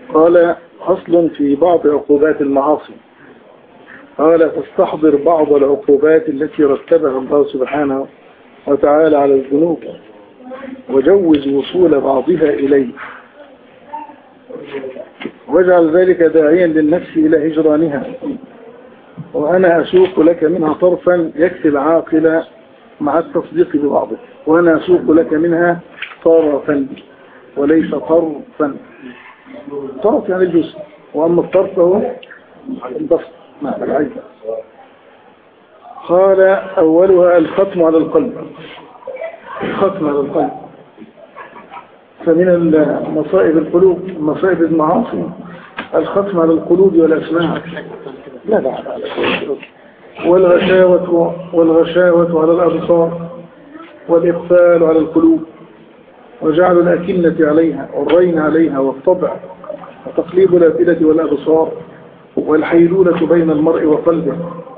قال أصل في بعض عقوبات المعاصي قال تستحضر بعض العقوبات التي رتبها الله سبحانه وتعالى على الذنوب وجوز وصول بعضها إليه واجعل ذلك داعيا للنفس إلى هجرانها وأنا أسوق لك منها طرفا يكفي العاقل مع التصديق ببعضه وأنا أسوق لك منها طرفا وليس طرفا طرف يعني الجزء وأما الطرف هو البسط معنى العين قال أولها الختم على القلب الختم على القلب فمن مصائب القلوب مصائب المعاصي الختم على القلوب والأسماع لا لا والغشاوة والغشاوة على الأبصار والإقفال على القلوب وجعل الأكنة عليها والرين عليها والطبع وتقليب الأفئدة والأبصار والحيلولة بين المرء وقلبه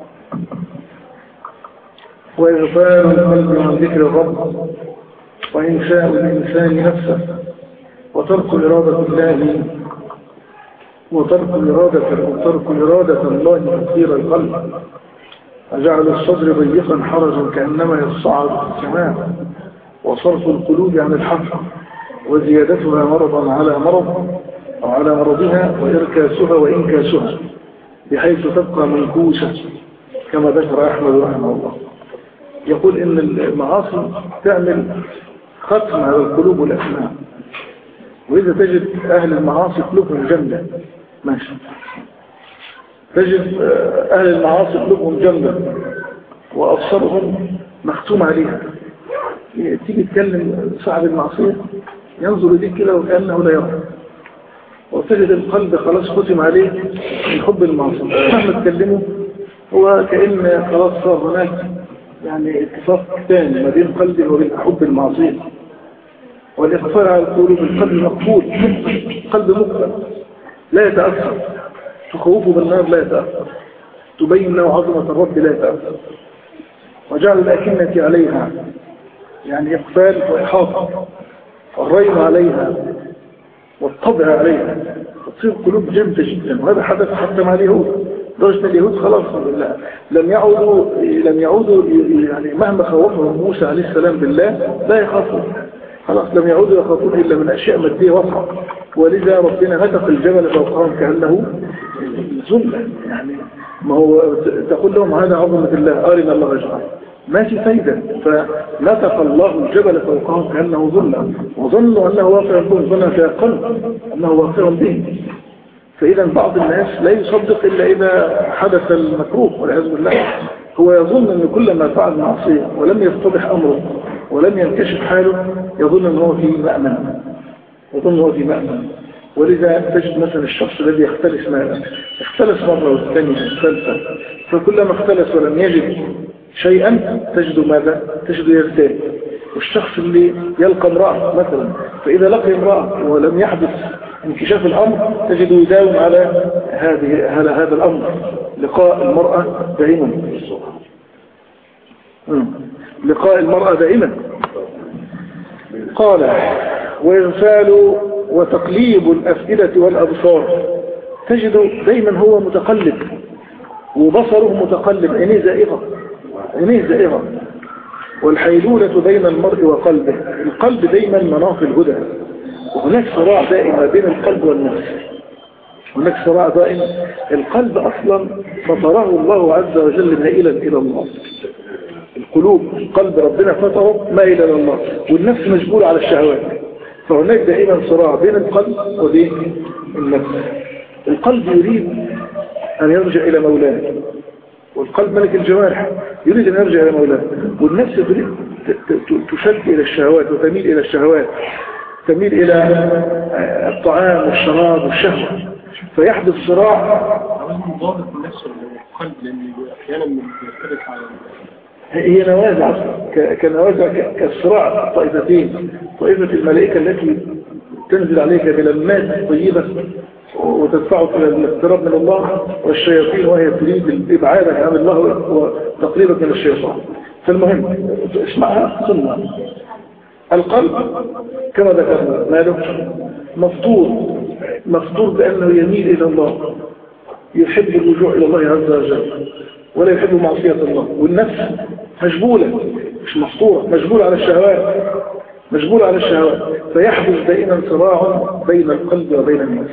وإغفال القلب عن ذكر الرب وإنشاء الإنسان نفسه وترك إرادة الله وترك إرادة وترك إرادة الله تطهير القلب وجعل الصدر ضيقا حرجا كأنما يصعد في السماء وصرف القلوب عن الحق وزيادتها مرضا على مرض أو على مرضها وإركاسها وإنكاسها بحيث تبقى منكوسة كما ذكر أحمد رحمه الله يقول إن المعاصي تعمل ختم على القلوب والأسماء وإذا تجد أهل المعاصي قلوبهم جنة ماشي تجد أهل المعاصي قلوبهم جنة وأبصارهم مختوم عليها تيجي تكلم صاحب المعصية ينظر إليك كده وكأنه لا يرى وتجد القلب خلاص ختم عليه من حب المعصية مهما تكلمه هو كأن خلاص صار هناك يعني اتفاق ثاني ما بين قلبه وبين حب المعصية والإقفال على القلوب القلب مقبول قلب مقبل لا يتأثر تخوفه بالنار لا يتأثر تبين له عظمة الرب لا يتأثر وجعل الأكنة عليها يعني إقبال وإحاطة والرين عليها والطبع عليها تصير قلوب جامدة جدا وهذا حدث حتى مع اليهود درجة اليهود خلاص بالله لم يعودوا لم يعودوا يعني مهما خوفهم موسى عليه السلام بالله لا يخافوا خلاص لم يعودوا يخافون إلا من أشياء مادية واضحة ولذا ربنا نتق الجبل فوقهم كأنه ظلة يعني ما هو تقول لهم هذا عظمة الله أرنا الله يجعل ما في فايدة فنتق الله الجبل فوقهم كأنه ظلة وظنوا أنه واقع بهم ظنة يقل أنه واقع به فإذا بعض الناس لا يصدق إلا إذا حدث المكروه والعياذ بالله هو يظن أن كل ما فعل معصية ولم يفتضح أمره ولم ينكشف حاله يظن أنه في مأمن يظن أنه في مأمن ولذا تجد مثلا الشخص الذي يختلس مالا اختلس مرة والثانية والثالثة فكلما اختلس ولم يجد شيئا تجد ماذا؟ تجد يرتاب والشخص اللي يلقى امرأة مثلا فإذا لقي امرأة ولم يحدث انكشاف الأمر تجد يداوم على هذه على هذا الأمر لقاء المرأة دائما لقاء المرأة دائما قال وإغفال وتقليب الأفئدة والأبصار تجد دائما هو متقلب وبصره متقلب عينيه زائغة عينيه زائغة والحيلولة بين المرء وقلبه القلب دائما مناط الهدى وهناك صراع دائم ما بين القلب والنفس هناك صراع دائم القلب أصلا فطره الله عز وجل مائلا إلى الله القلوب قلب ربنا فطره مائلا إلى الله والنفس مجبولة على الشهوات فهناك دائما صراع بين القلب وبين النفس القلب يريد أن يرجع إلى مولاه والقلب ملك الجوارح يريد أن يرجع إلى مولاه والنفس تريد تشد إلى الشهوات وتميل إلى الشهوات تميل إلى الطعام والشراب والشهوة فيحدث صراع هي نوازع كنوازع كالصراع الطائفتين طائفة الملائكة التي تنزل عليك بلمات طيبة وتدفعك إلى الاقتراب من الله والشياطين وهي تريد إبعادك عن الله وتقريبك من الشيطان فالمهم اسمعها ثم القلب كما ذكرنا ماله مفطور مفطور بأنه يميل إلى الله يحب الرجوع إلى الله عز وجل ولا يحب معصية الله والنفس مجبولة مش مفطورة مجبولة على الشهوات مجبولة على الشهوات فيحدث دائما صراع بين القلب وبين النفس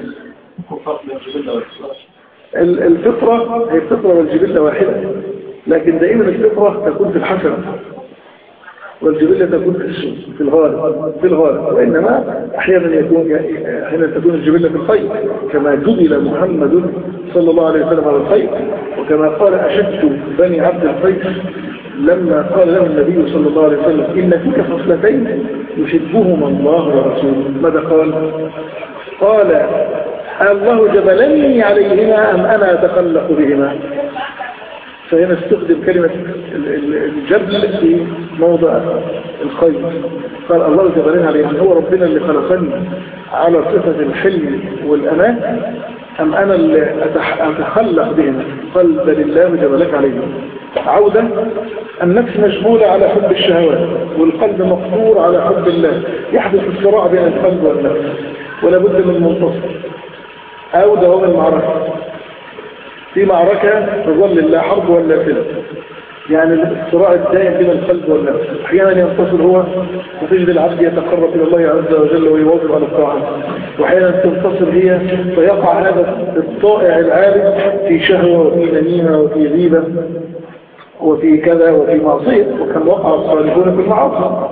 الفطرة هي الفطرة والجبلة واحدة لكن دائما الفطرة تكون في الحسنة والجبلة تكون في السوء في الغالب في الغالب وإنما أحيانا يكون أحيانا تكون الجبلة في الخير كما جبل محمد صلى الله عليه وسلم على الخير وكما قال أشد بني عبد القيس لما قال له النبي صلى الله عليه وسلم إن فيك خصلتين يحبهما الله ورسوله ماذا قال قال الله جبلني عليهما أم أنا أتخلق بهما فهنا استخدم كلمة الجبل في موضع الخير قال الله جبلني عليهما هو ربنا اللي خلقني على صفة الحلم والأمان أم أنا اللي أتخلق بهما قال بل الله جبلك عليهما عودة النفس مجبولة على حب الشهوات والقلب مقصور على حب الله يحدث الصراع بين القلب والنفس ولا بد من منتصر أو دوام المعركة في معركة تظل الله حرب ولا سلم يعني الصراع الدائم بين القلب والنفس احيانا ينتصر هو وتجد العبد يتقرب الى الله عز وجل ويواظب على الطاعه واحيانا تنتصر هي فيقع هذا الطائع العابد في شهوه وفي نميمه وفي غيبه وفي كذا وفي معصيه وكان وقع الصالحون في المعاصي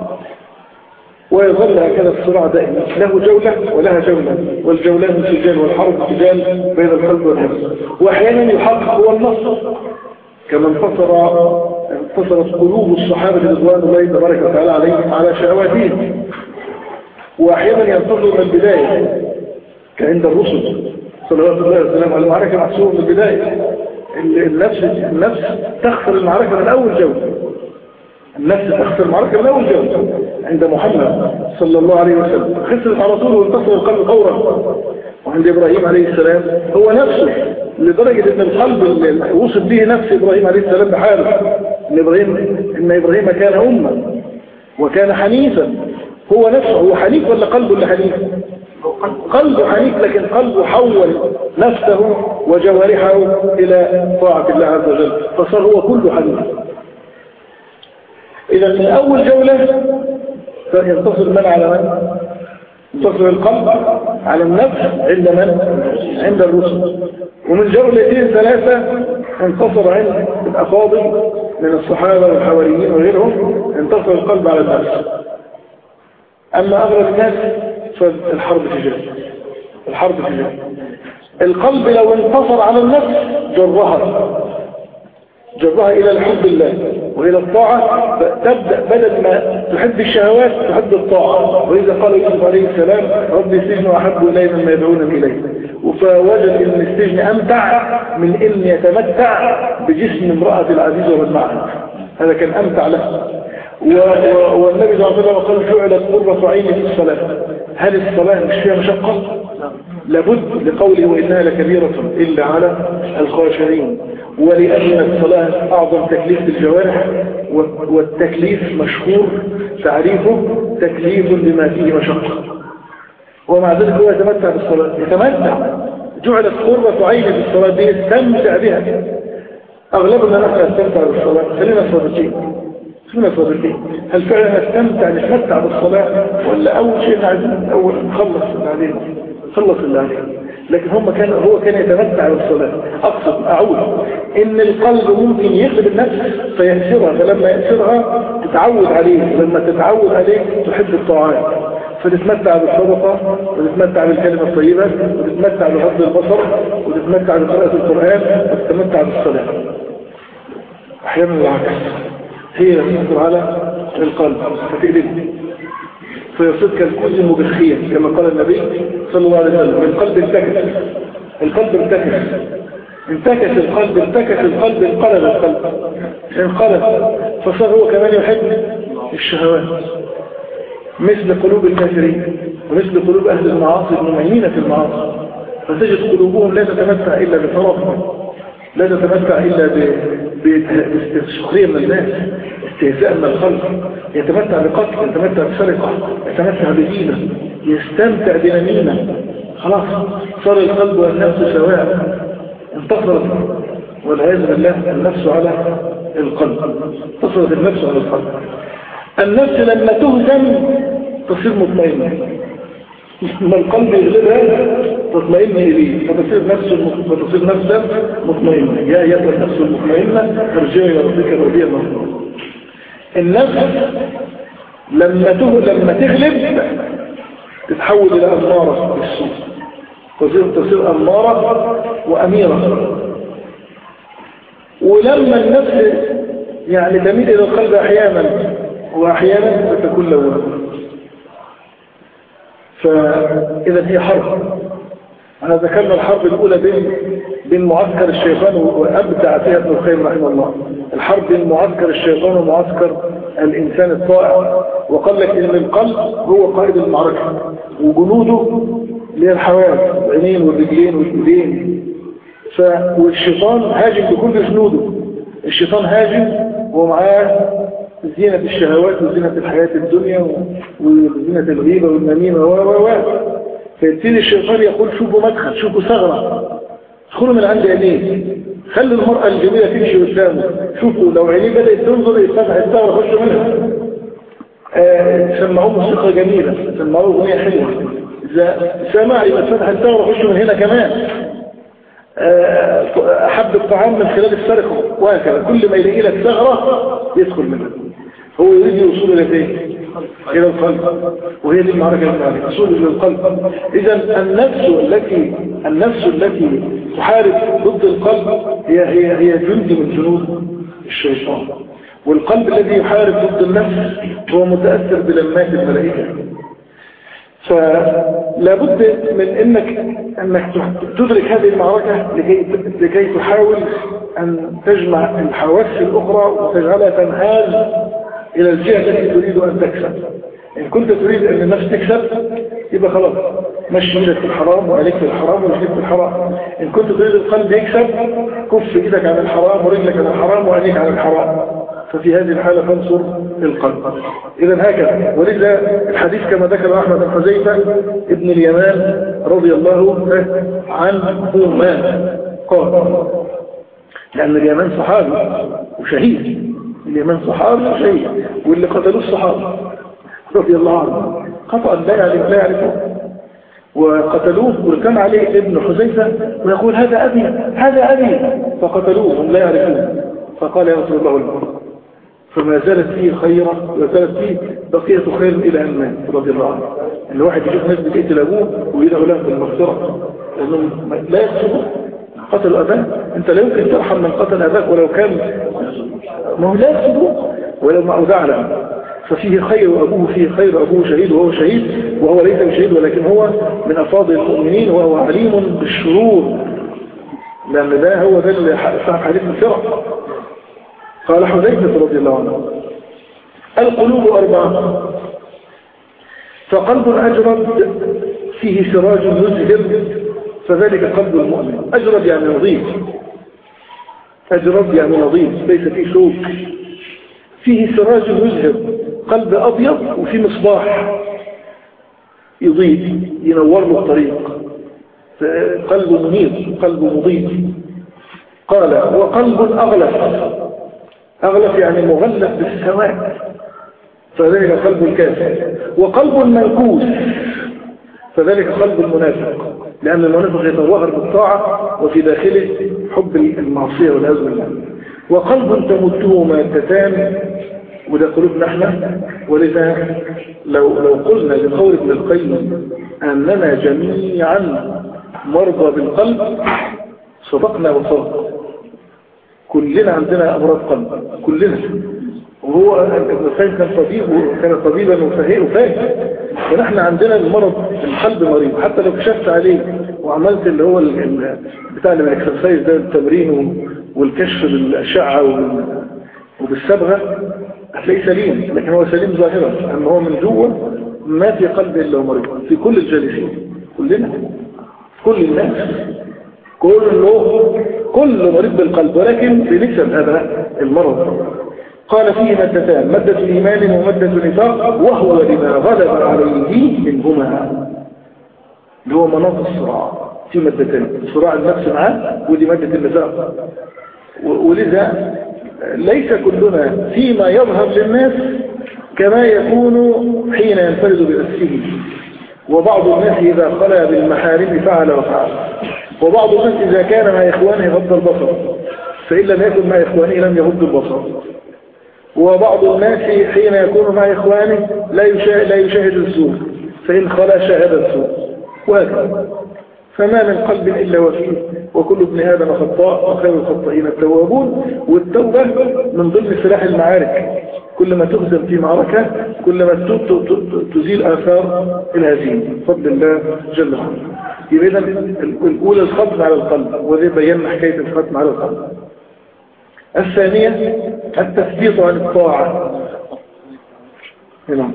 ويظل هكذا الصراع دائما له جولة ولها جولة والجولان سجال والحرب سجال بين القلب والنفس وأحيانا يحقق هو النصر كما انتصر انتصرت قلوب الصحابة رضوان الله تبارك وتعالى عليهم على شهواتهم وأحيانا ينتصر من البداية كعند الرسل صلوات الله وسلامه على المعركة محسوبة من البداية النفس النفس تخسر المعركة من أول جولة النفس تخسر المعركة من أول جولة عند محمد صلى الله عليه وسلم خسرت على طول وانتصر القلب فورا وعند إبراهيم عليه السلام هو نفسه لدرجة ان القلب اللي وصف به نفس إبراهيم عليه السلام بحاله ان إبراهيم, إن إبراهيم كان أمة وكان حنيفا هو نفسه هو حنيف ولا قلبه اللي حنيف قلبه حنيف لكن قلبه حول نفسه وجوارحه إلى طاعة الله عز وجل فصار هو كله حنيف إذا من أول جولة فينتصر من على من ينتصر القلب على النفس عند من عند الرسل ومن جولتين ثلاثة انتصر عند الأفاضل من الصحابة والحواريين وغيرهم انتصر القلب على النفس أما أغلب الناس فالحرب تجاه الحرب تجاه القلب لو انتصر على النفس جرها جرها إلى الحب الله وإلى الطاعة تبدأ بدل ما تحب الشهوات تحب الطاعة وإذا قال يوسف عليه السلام ربي السجن أحب إلي مما يدعونني إليه فوجد أن السجن أمتع من أن يتمتع بجسم امرأة العزيز ومن معها هذا كان أمتع له والنبي صلى الله عليه وسلم قال جعلت قرة عيني في الصلاة هل الصلاة مش فيها مشقة؟ لابد لقوله وإنها لكبيرة إلا على الخاشعين ولأن الصلاة أعظم تكليف للجوارح والتكليف مشهور تعريفه تكليف بما فيه مشقة ومع ذلك هو يتمتع بالصلاة يتمتع جعلت قرة عين بالصلاة دي يستمتع بها أغلبنا نحن نستمتع بالصلاة خلينا صادقين خلينا صادقين هل فعلا نستمتع نتمتع بالصلاة ولا أول شيء عايزين أول نخلص اللي علينا خلص اللي علينا لكن هم كان هو كان يتمتع بالصلاة أقصد أعود إن القلب ممكن يغلب النفس فيأسرها فلما يأسرها تتعود عليه لما تتعود عليه تحب الطاعات فتتمتع بالصدقة وتتمتع بالكلمة الطيبة وتتمتع بغض البصر وتتمتع بقراءة القرآن وتتمتع بالصلاة أحيانا العكس هي تنظر على القلب فتقلب فيصير كالكوز مبخيا كما قال النبي صلى الله عليه وسلم القلب انتكس القلب انتكس انتكس القلب انتكس القلب انقلب القلب انقلب فصار هو كمان يحب الشهوات مثل قلوب الكافرين ومثل قلوب أهل المعاصي المؤمنين في المعاصي فتجد قلوبهم لا تتمتع إلا بفرط لا تتمتع إلا باستسخرية من الناس استهزاء من الخلق يتمتع بقتل يتمتع بسرقة يتمتع بزينة يستمتع بنميمة خلاص صار القلب والنفس سواء انتصرت والعياذ بالله النفس على القلب انتصرت النفس على القلب النفس لما تهزم تصير مطمئنة لما القلب يغلبها تطمئن إليه فتصير نفسه فتصير نفسه مطمئنة يا أيها النفس المطمئنة ارجعي إلى ربك راضية مرضية النفس لما لما تغلب تتحول إلى أمارة بالسوء تصير تصير أمارة وأميرة ولما النفس يعني تميل إلى القلب أحيانا وأحيانا فتكون لوامة فإذا هي حرب أنا ذكرنا الحرب الأولى بين بين معسكر الشيطان وأبدع فيها ابن القيم رحمه الله الحرب بين معسكر الشيطان ومعسكر الإنسان الطائع وقال لك إن القلب هو قائد المعركة وجنوده اللي هي الحواس العينين والرجلين واليدين ف... والشيطان هاجم بكل جنوده الشيطان هاجم ومعاه زينة الشهوات وزينة الحياة الدنيا وزينة الغيبة والنميمة و و و فيبتدي الشيطان يقول شوفوا مدخل شوفوا ثغرة ادخلوا من عند عينيه خلي المرأة الجميلة تمشي قدامه شوفوا لو عينيه بدأت تنظر يفتح الثغرة خش منها آه سمعوه موسيقى جميلة سمعوه أغنية حلوة إذا سمع يبقى فتح الثغرة خش من هنا كمان آه أحب الطعام من خلال السرقة وهكذا كل ما يلاقي لك ثغرة يدخل منها هو يريد الوصول إلى فين؟ إلى القلب وهي دي المعركة المعركة الوصول إلى القلب إذا النفس التي النفس التي تحارب ضد القلب هي هي هي جند من جنود الشيطان والقلب الذي يحارب ضد النفس هو متأثر بلمات الملائكة فلا بد من انك انك تدرك هذه المعركة لكي, لكي تحاول ان تجمع الحواس الاخرى وتجعلها تنهاز إلى الجهة التي تريد أن تكسب إن كنت تريد أن النفس تكسب يبقى خلاص مشي إيدك في الحرام وعليك في الحرام ورجلك في الحرام إن كنت تريد القلب يكسب كف إيدك عن الحرام ورجلك عن الحرام وعليك عن الحرام ففي هذه الحالة فانصر القلب إذا هكذا ولذا الحديث كما ذكر أحمد بن حذيفة ابن اليمان رضي الله عنهما قال لأن اليمان صحابي وشهيد اليمن صحابي وشيء واللي قتلوه الصحابة رضي الله عنه خطأ لا يعرف لا يعرفه وقتلوه وكان عليه ابن حزيفة ويقول هذا أبي هذا أبي فقتلوه هم لا يعرفون فقال يا رسول الله المرض فما زالت فيه خيرا وما زالت فيه بقية خير إلى أن مات رضي الله عنه أن الواحد يشوف ناس بتقتل أبوه ويدعو له بالمغفرة لأنهم لا يقصدوا قتلوا أباه أنت لا يمكن ترحم من قتل أباك ولو كان ما هو لا يقصدوا ولو ما أودعنا ففيه خير وأبوه فيه خير أبوه شهيد وهو شهيد وهو ليس بشهيد ولكن هو من أفاضل المؤمنين وهو عليم بالشرور لأن ده هو ده اللي صاحب حديث الفرق قال حذيفة رضي الله عنه القلوب أربعة فقلب أجرد فيه سراج يزهر فذلك قلب المؤمن أجرد يعني نظيف أجرد يعني نظيف ليس فيه شوك فيه سراج يزهر قلب أبيض وفيه مصباح يضيء ينور له الطريق قلب منير قلب مضيء قال وقلب أغلف أغلف يعني مغلف بالسواد فذلك قلب الكافر وقلب منكوس فذلك قلب المنافق لأن المنافق يتظاهر بالطاعة وفي داخله حب المعصية والعياذ بالله وقلب تمته مادتان وده قلوبنا احنا ولذا لو لو قلنا لقول ابن القيم أننا جميعا مرضى بالقلب صدقنا وصدق كلنا عندنا أمراض قلب كلنا وهو ابن القيم كان طبيب وكان طبيبا وفاهم ونحن عندنا المرض القلب مريض حتى لو كشفت عليه وعملت اللي هو بتاع الاكسرسايز ده التمرين والكشف بالأشعة وبالصبغة هتلاقيه سليم لكن هو سليم ظاهرا أما هو من جوه ما في قلب إلا مريض في كل الجالسين كلنا كل الناس كله كل مريض بالقلب ولكن بنسب هذا المرض قال فيه مادتان مادة إيمان ومادة نفاق وهو لما غلب عليه منهما اللي هو مناط الصراع في مادتين صراع النفس معاه ودي مادة النفاق ولذا ليس كلنا فيما يظهر للناس كما يكون حين ينفرد بنفسه وبعض الناس إذا خلى بالمحارم فعل وفعل وبعض الناس إذا كان مع إخوانه غض البصر فإن لم يكن مع إخوانه لم يغض البصر وبعض الناس حين يكون مع إخوانه لا يشاهد, لا يشاهد الزور فإن خلا شاهد الزور وهكذا فما من قلب إلا وفيه وكل ابن آدم خطاء وخير الخطائين التوابون والتوبة من ضمن سلاح المعارك كل ما تهزم في معركة كل ما تزيل آثار الهزيمة بفضل الله جل وعلا يبقى إذا الأولى الختم على القلب وذي بينا حكاية الختم على القلب الثانية التثبيط عن الطاعة نعم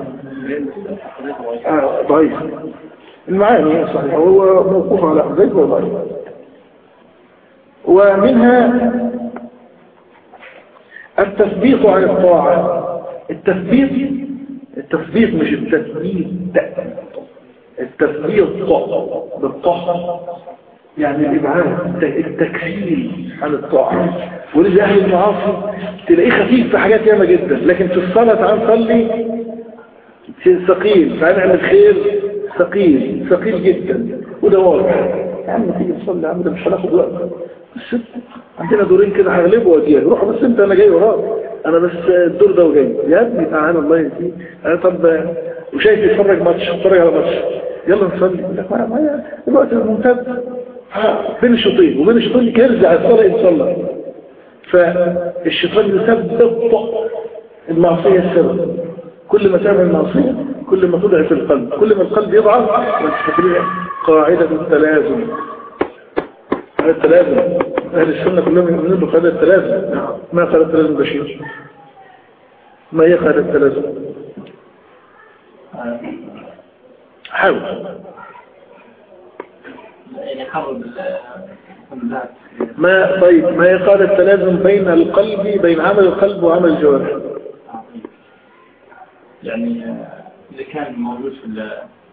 آه ضعيف المعاني صحيح هو موقوف على زيد وضعيف ومنها التثبيط عن الطاعة التثبيط التثبيط مش التثبيت التثبيط بالطاعة يعني الإبعاد التكفيل عن الطاعة ولذا أهل المعاصي تلاقيه خفيف في حاجات ياما جدا لكن في الصلاة تعال صلي ثقيل تعال نعمل خير ثقيل ثقيل جدا وده واضح يا عم تيجي تصلي يا عم ده مش هناخد وقت بس عندنا دورين كده هغلبه واجيها روح بس انت انا جاي وراك انا بس الدور ده وجاي يا ابني تعالى الله يهديك انا طب وشايف يتفرج ماتش اتفرج على ماتش يلا نصلي الوقت الممتد بين الشوطين وبين الشوطين يرجع الصلاه يتصلى فالشيطان يثبت المعصيه السبب كل ما تعمل المعصيه كل ما تضعف القلب كل ما القلب يضعف قاعده التلازم هذا التلازم أهل السنة كلهم يؤمنون بقاعدة التلازم ما قال التلازم بشير ما هي قاعدة التلازم حاول ما طيب ما هي قاعدة التلازم بين القلب بين عمل القلب وعمل الجوارح يعني إذا كان موجود في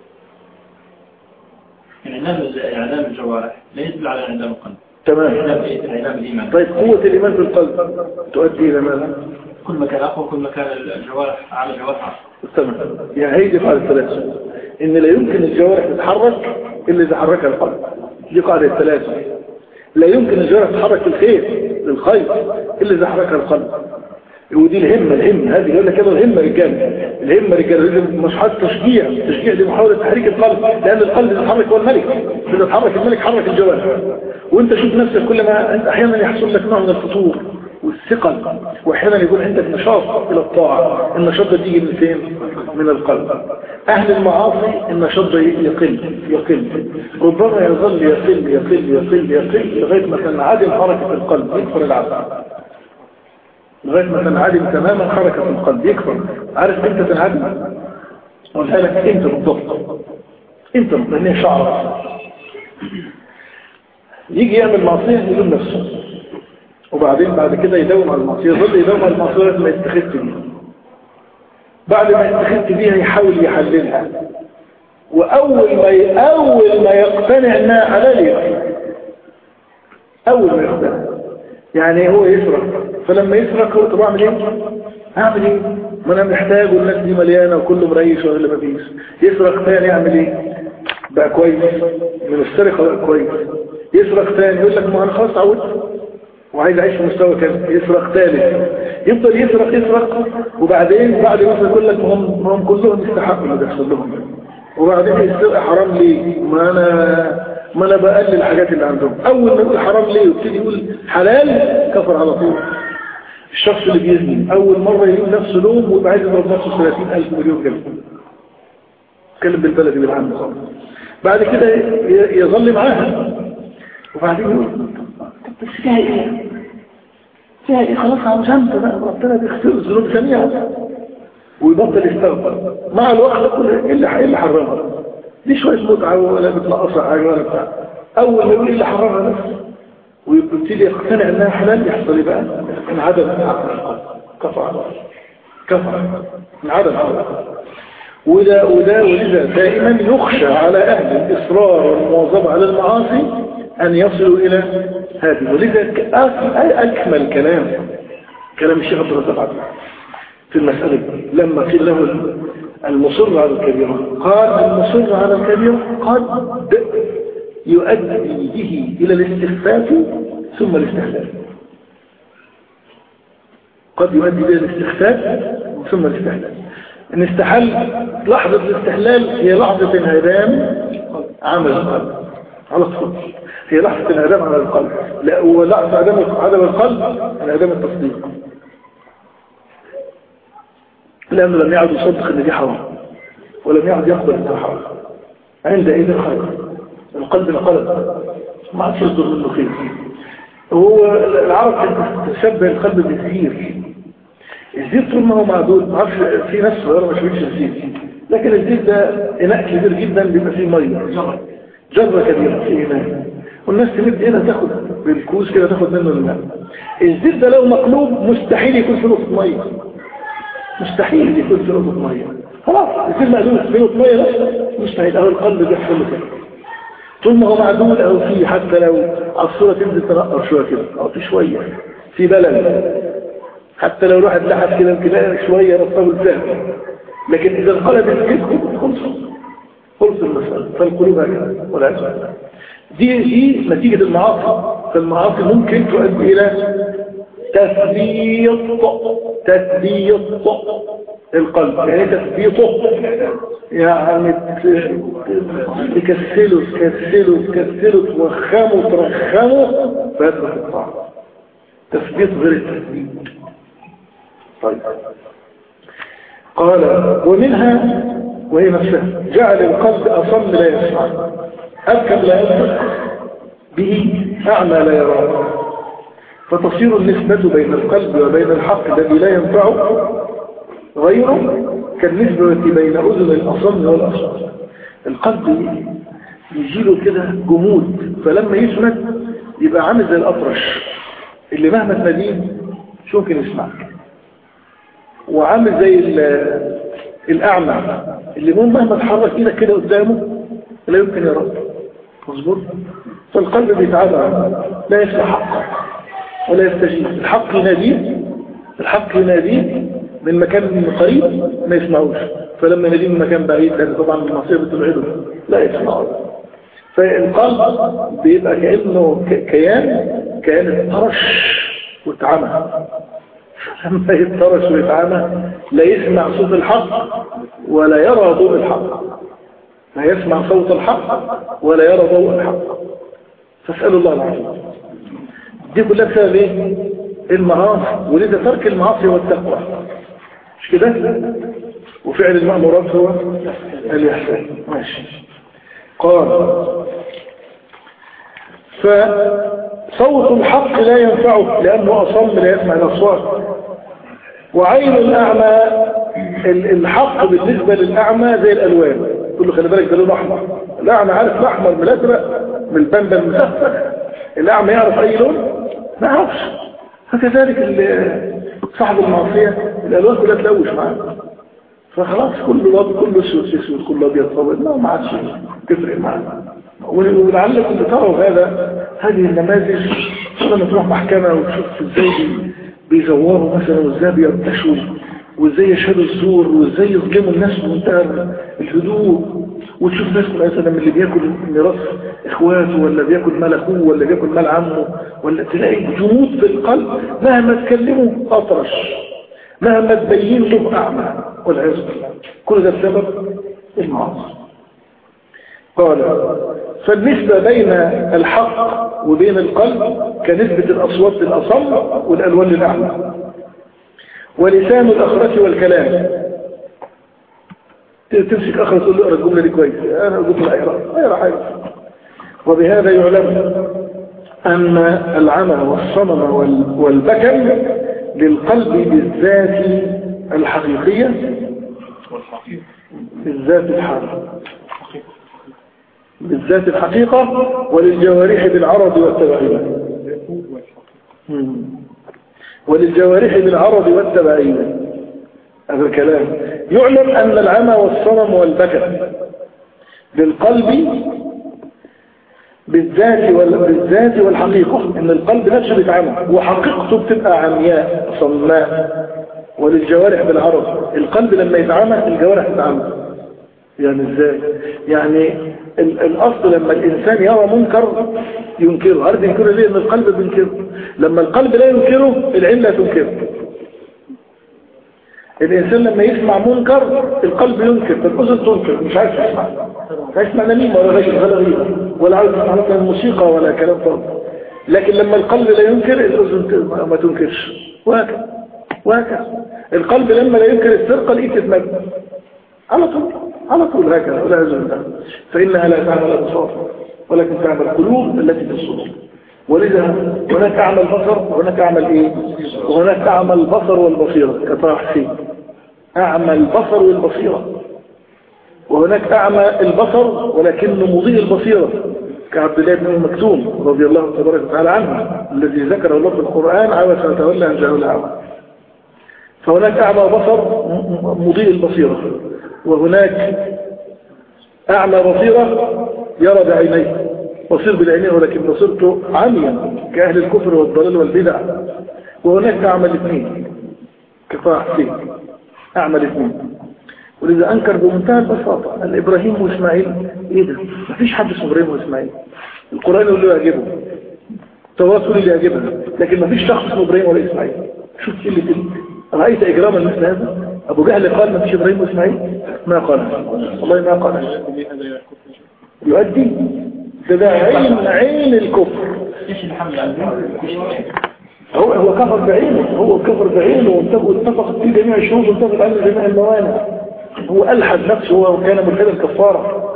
انعدام انعدام الجوارح لا يدل على انعدام القلب تمام انعدام الايمان طيب قوة الايمان في القلب تؤدي الى ماذا كل ما كان اقوى كل ما كان الجوارح عمل جوارح تمام يعني هي دي قاعدة التلازم ان لا يمكن الجوارح تتحرك الا اذا حركها القلب دي قاعدة التلازم لا يمكن الجوارح تتحرك في الخير للخير الا اذا حركها القلب ودي الهمة الهمة هذه يقول لك كده الهمة رجال الهمة رجال مش حاجة تشجيع تشجيع دي محاولة تحريك القلب لأن القلب يتحرك هو الملك إذا تحرك الملك حرك الجوارح وانت شوف نفسك كل ما انت احيانا يحصل لك نوع من الفتور والثقل واحيانا يكون عندك نشاط الى الطاعة النشاط ده تيجي من فين من القلب اهل المعاصي النشاط ده يقل يقل ربما يظل يقل يقل يقل يقل لغاية ما تنعدم حركة القلب يكفر العقل لغاية ما تنعدم تماما حركة القلب يكفر عارف امتى تنعدم اقولها لك انت بالضبط انت لان شعرك يجي يعمل معصية يلوم نفسه وبعدين بعد كده يداوم على المعصية يظل يداوم على المعصية ما يستخدت بيها بعد ما يستخدت بيها يحاول يحللها وأول ما ي... أول ما يقتنع انها حلال يقتنع أول ما يقتنع يعني هو يسرق فلما يسرق هو طب اعمل ايه اعمل ايه ما انا محتاج والناس دي مليانه وكله مريش ولا ما فيش يسرق ثاني يعمل ايه بقى كويس من السرقه بقى كويس يسرق ثاني يقول لك ما انا خلاص عودت وعايز اعيش في مستوى كذا يسرق ثالث يفضل يسرق يسرق وبعدين بعد ما يقول لك هم هم كلهم يستحقوا اللي بيحصل لهم وبعدين السرقه حرام ليه ما انا ما انا بقلل الحاجات اللي عندهم اول ما يقول حرام ليه ويبتدي يقول حلال كفر على طول الشخص اللي بيزني اول مره يقول نفسه لوم ويبقى عايز يضرب نفسه 30000 مليون كلمه اتكلم بالبلدي بالعام بعد كده يظل معاها وبعدين يقول بس فيها ايه فيها ايه خلاص عشان بقى ربنا بيغفر الذنوب جميعا ويبطل يستغفر مع الوقت كل ايه اللي ايه اللي حرمها دي شويه متعه ولا بتنقصها حاجه ولا بتاع اول ما يقول ايه اللي حرمها نفسه ويبتدي يقتنع انها حلال يحصل ايه بقى انعدم عقل القلب كفر كفر انعدم عقل وده وده ولذا دائما يخشى على أهل الإصرار والمواظبة على المعاصي أن يصلوا إلى هذه ولذا أكمل كلام كلام الشيخ عبد الرزاق عبد في المسألة لما قيل له المصر على الكبيرة قال المصر على الكبيرة قد يؤدي به إلى الاستخفاف ثم الاستحلال قد يؤدي إلى الاستخفاف ثم الاستحلال ان استحل لحظة الاستحلال هي لحظة انهدام عمل القلب على طول هي لحظة انهدام على القلب لا ولحظة عدم عدم القلب انهدام التصديق لأنه لم يعد يصدق ان دي حرام ولم يعد يقبل ان حرام عندئذ خير القلب انقلب ما عادش يصدر منه خير هو العرب تشبه القلب بالسير الزيت طول ما هو معدود ما اعرفش في ناس صغيره ما شربتش الزيت لكن الزيت ده اناء كبير جدا بيبقى فيه ميه جره كبيره في اناء والناس تمد هنا تاخد بالكوز كده تاخد منه الماء الزيت ده لو مقلوب مستحيل يكون في نقطه ميه مستحيل يكون في نقطه ميه خلاص الزيت مقلوب في نقطه ميه بس مستحيل اهو القلب بيحصل له كده طول ما هو معدول او فيه حتى لو الصوره تنزل تنقر شويه كده او في شويه في بلد حتى لو الواحد لحد كده يمكن شوية رصاب الفهم لكن إذا انقلب الكذب خلص خلص المسألة فالقلوب هكذا ولا أسفل دي دي نتيجة المعاصي فالمعاصي ممكن تؤدي إلى تثبيط تثبيط القلب يعني تثبيطه يعني تكسله تكسله تكسله توخمه ترخمه فيدرك الطعام تثبيط غير التثبيت طيب قال ومنها وهي نفسها جعل القلب أصم لا يسمع أبكم لا يسمع به أعمى لا يرى فتصير النسبة بين القلب وبين الحق الذي لا ينفعه غيره كالنسبة بين أذن الأصم والأصم القلب يجيله كده جمود فلما يسمد يبقى عامل زي الأطرش اللي مهما تناديه شو ممكن يسمعك وعامل زي الأعمى اللي مو مهما تحرك ايدك كده قدامه لا يمكن يرد مظبوط فالقلب بيتعب لا يسمع حقا ولا يستجيب الحق يناديه الحق يناديه من مكان قريب ما يسمعوش فلما يناديه من مكان بعيد لأن طبعا المعصية بتبعده لا يسمعه فالقلب بيبقى كأنه كيان كيان اتطرش واتعمى لما يتطرش ويتعامى لا يسمع صوت الحق ولا يرى ضوء الحق لا يسمع صوت الحق ولا يرى ضوء الحق فاسأل الله العافية دي كلها بسبب ايه المعاصي ولذا ترك المعاصي والتقوى مش كده وفعل المأمورات هو الإحسان ماشي قال فصوت الحق لا ينفعه لأنه أصم لا يسمع الأصوات وعين الأعمى الحق بالنسبة للأعمى زي الألوان تقول له خلي بالك ده لون أحمر الأعمى عارف الأحمر من الأزرق من البنبة المسفة الأعمى يعرف أي لون ما يعرفش فكذلك صاحب المعصية الألوان كلها تلوش معاه فخلاص كل لاب كله اسود اسود كله ابيض صابر لا ما عادش تفرق معاه ولعلكم تروا هذا هذه النماذج لما تروح محكمة وتشوف ازاي بيزوروا مثلا وازاي بيرتشوا وازاي يشهدوا الزور وازاي يظلموا الناس بمنتهى الهدوء وتشوف ناس مثلا من اللي بياكل ميراث اخواته ولا بياكل مال اخوه ولا بياكل مال عمه ولا تلاقي جمود في القلب مهما تكلمه اطرش مهما تبين له اعمى والعياذ بالله كل ده بسبب المعاصي قال فالنسبة بين الحق وبين القلب كنسبة الأصوات للأصم والألوان للأعمى ولسان الأخرة والكلام تمسك أخرة تقول له اقرأ الجملة دي كويس أنا أقول له اقرأ اقرأ حاجة وبهذا يعلم أن العمى والصمم والبكم للقلب بالذات الحقيقية بالذات الحقيقية بالذات الحقيقة وللجوارح بالعرض والتبعية وللجوارح بالعرض والتبعية هذا الكلام يعلم أن العمى والصنم والبكر للقلب بالذات بالذات والحقيقة ان القلب نفسه بيتعمى وحقيقته بتبقى عمياء صماء وللجوارح بالعرض القلب لما يتعمى الجوارح تتعمى يعني ازاي يعني الاصل لما الانسان يرى منكر ينكره عارف ينكره ليه ان القلب بينكره لما القلب لا ينكره العين لا تنكره الإنسان لما يسمع منكر القلب ينكر فالأذن تنكر مش عايز يسمع لا يسمع نميمة ولا غير ولا غير ولا عايز يسمع مثلا موسيقى ولا كلام فاضي لكن لما القلب لا ينكر الأذن ما تنكرش وهكذا وهكذا القلب لما لا ينكر السرقة الإيد تتمد على طول على طول هكذا ولا يزال فإنها لا تعمل الأبصار ولكن تعمل القلوب التي في الصدور ولذا هناك أعمى البصر وهناك أعمى الإيه وهناك أعمى البصر والبصيرة كطرح فيه أعمى البصر والبصيرة وهناك أعمى البصر ولكنه مضيء البصيرة كعبد الله بن مكتوم رضي الله تبارك وتعالى عنه الذي ذكر الله في القرآن عبس وتولى أن جاءه الأعمى فهناك أعمى بصر مضيء البصيرة وهناك أعمى بصيرة يرى بعينيه بصير بالعينين ولكن بصيرته عميا كأهل الكفر والضلال والبدع وهناك أعمى الاثنين كفاح فيه أعمى الاثنين ولذا أنكر بمنتهى البساطة أن إبراهيم وإسماعيل إيه ده ما فيش حد اسمه إبراهيم وإسمايل القرآن يقول له يعجبه التواصل اللي يعجبه لكن ما فيش شخص اسمه إبراهيم ولا إسماعيل شوف اللي تلك رأيت إجراما مثل هذا أبو جهل قال ما فيش إبراهيم وإسماعيل ما قال والله ما قال يؤدي ده ده عين عين الكفر هو هو كفر بعينه هو كفر بعينه واتفق في جميع الشروط واتفق على جميع الموانع هو ألحد نفسه هو كان ملحدا كفارة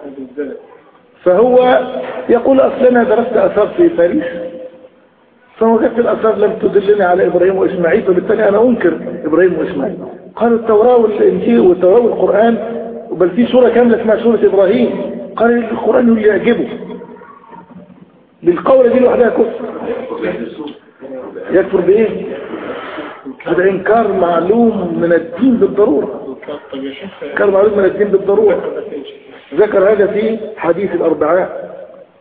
فهو يقول أصلنا درست أثار في باريس فوجدت الأثار لم تدلني على إبراهيم وإسماعيل فبالتالي أنا أنكر إبراهيم وإسماعيل قالوا التوراة والإنجيل والتوراة والقرآن بل في سورة كاملة اسمها سورة إبراهيم قال القرآن اللي يعجبه بالقولة دي لوحدها كفر يكفر بإيه هذا إنكار معلوم من الدين بالضرورة إنكار معلوم من الدين بالضرورة ذكر هذا في حديث الأربعاء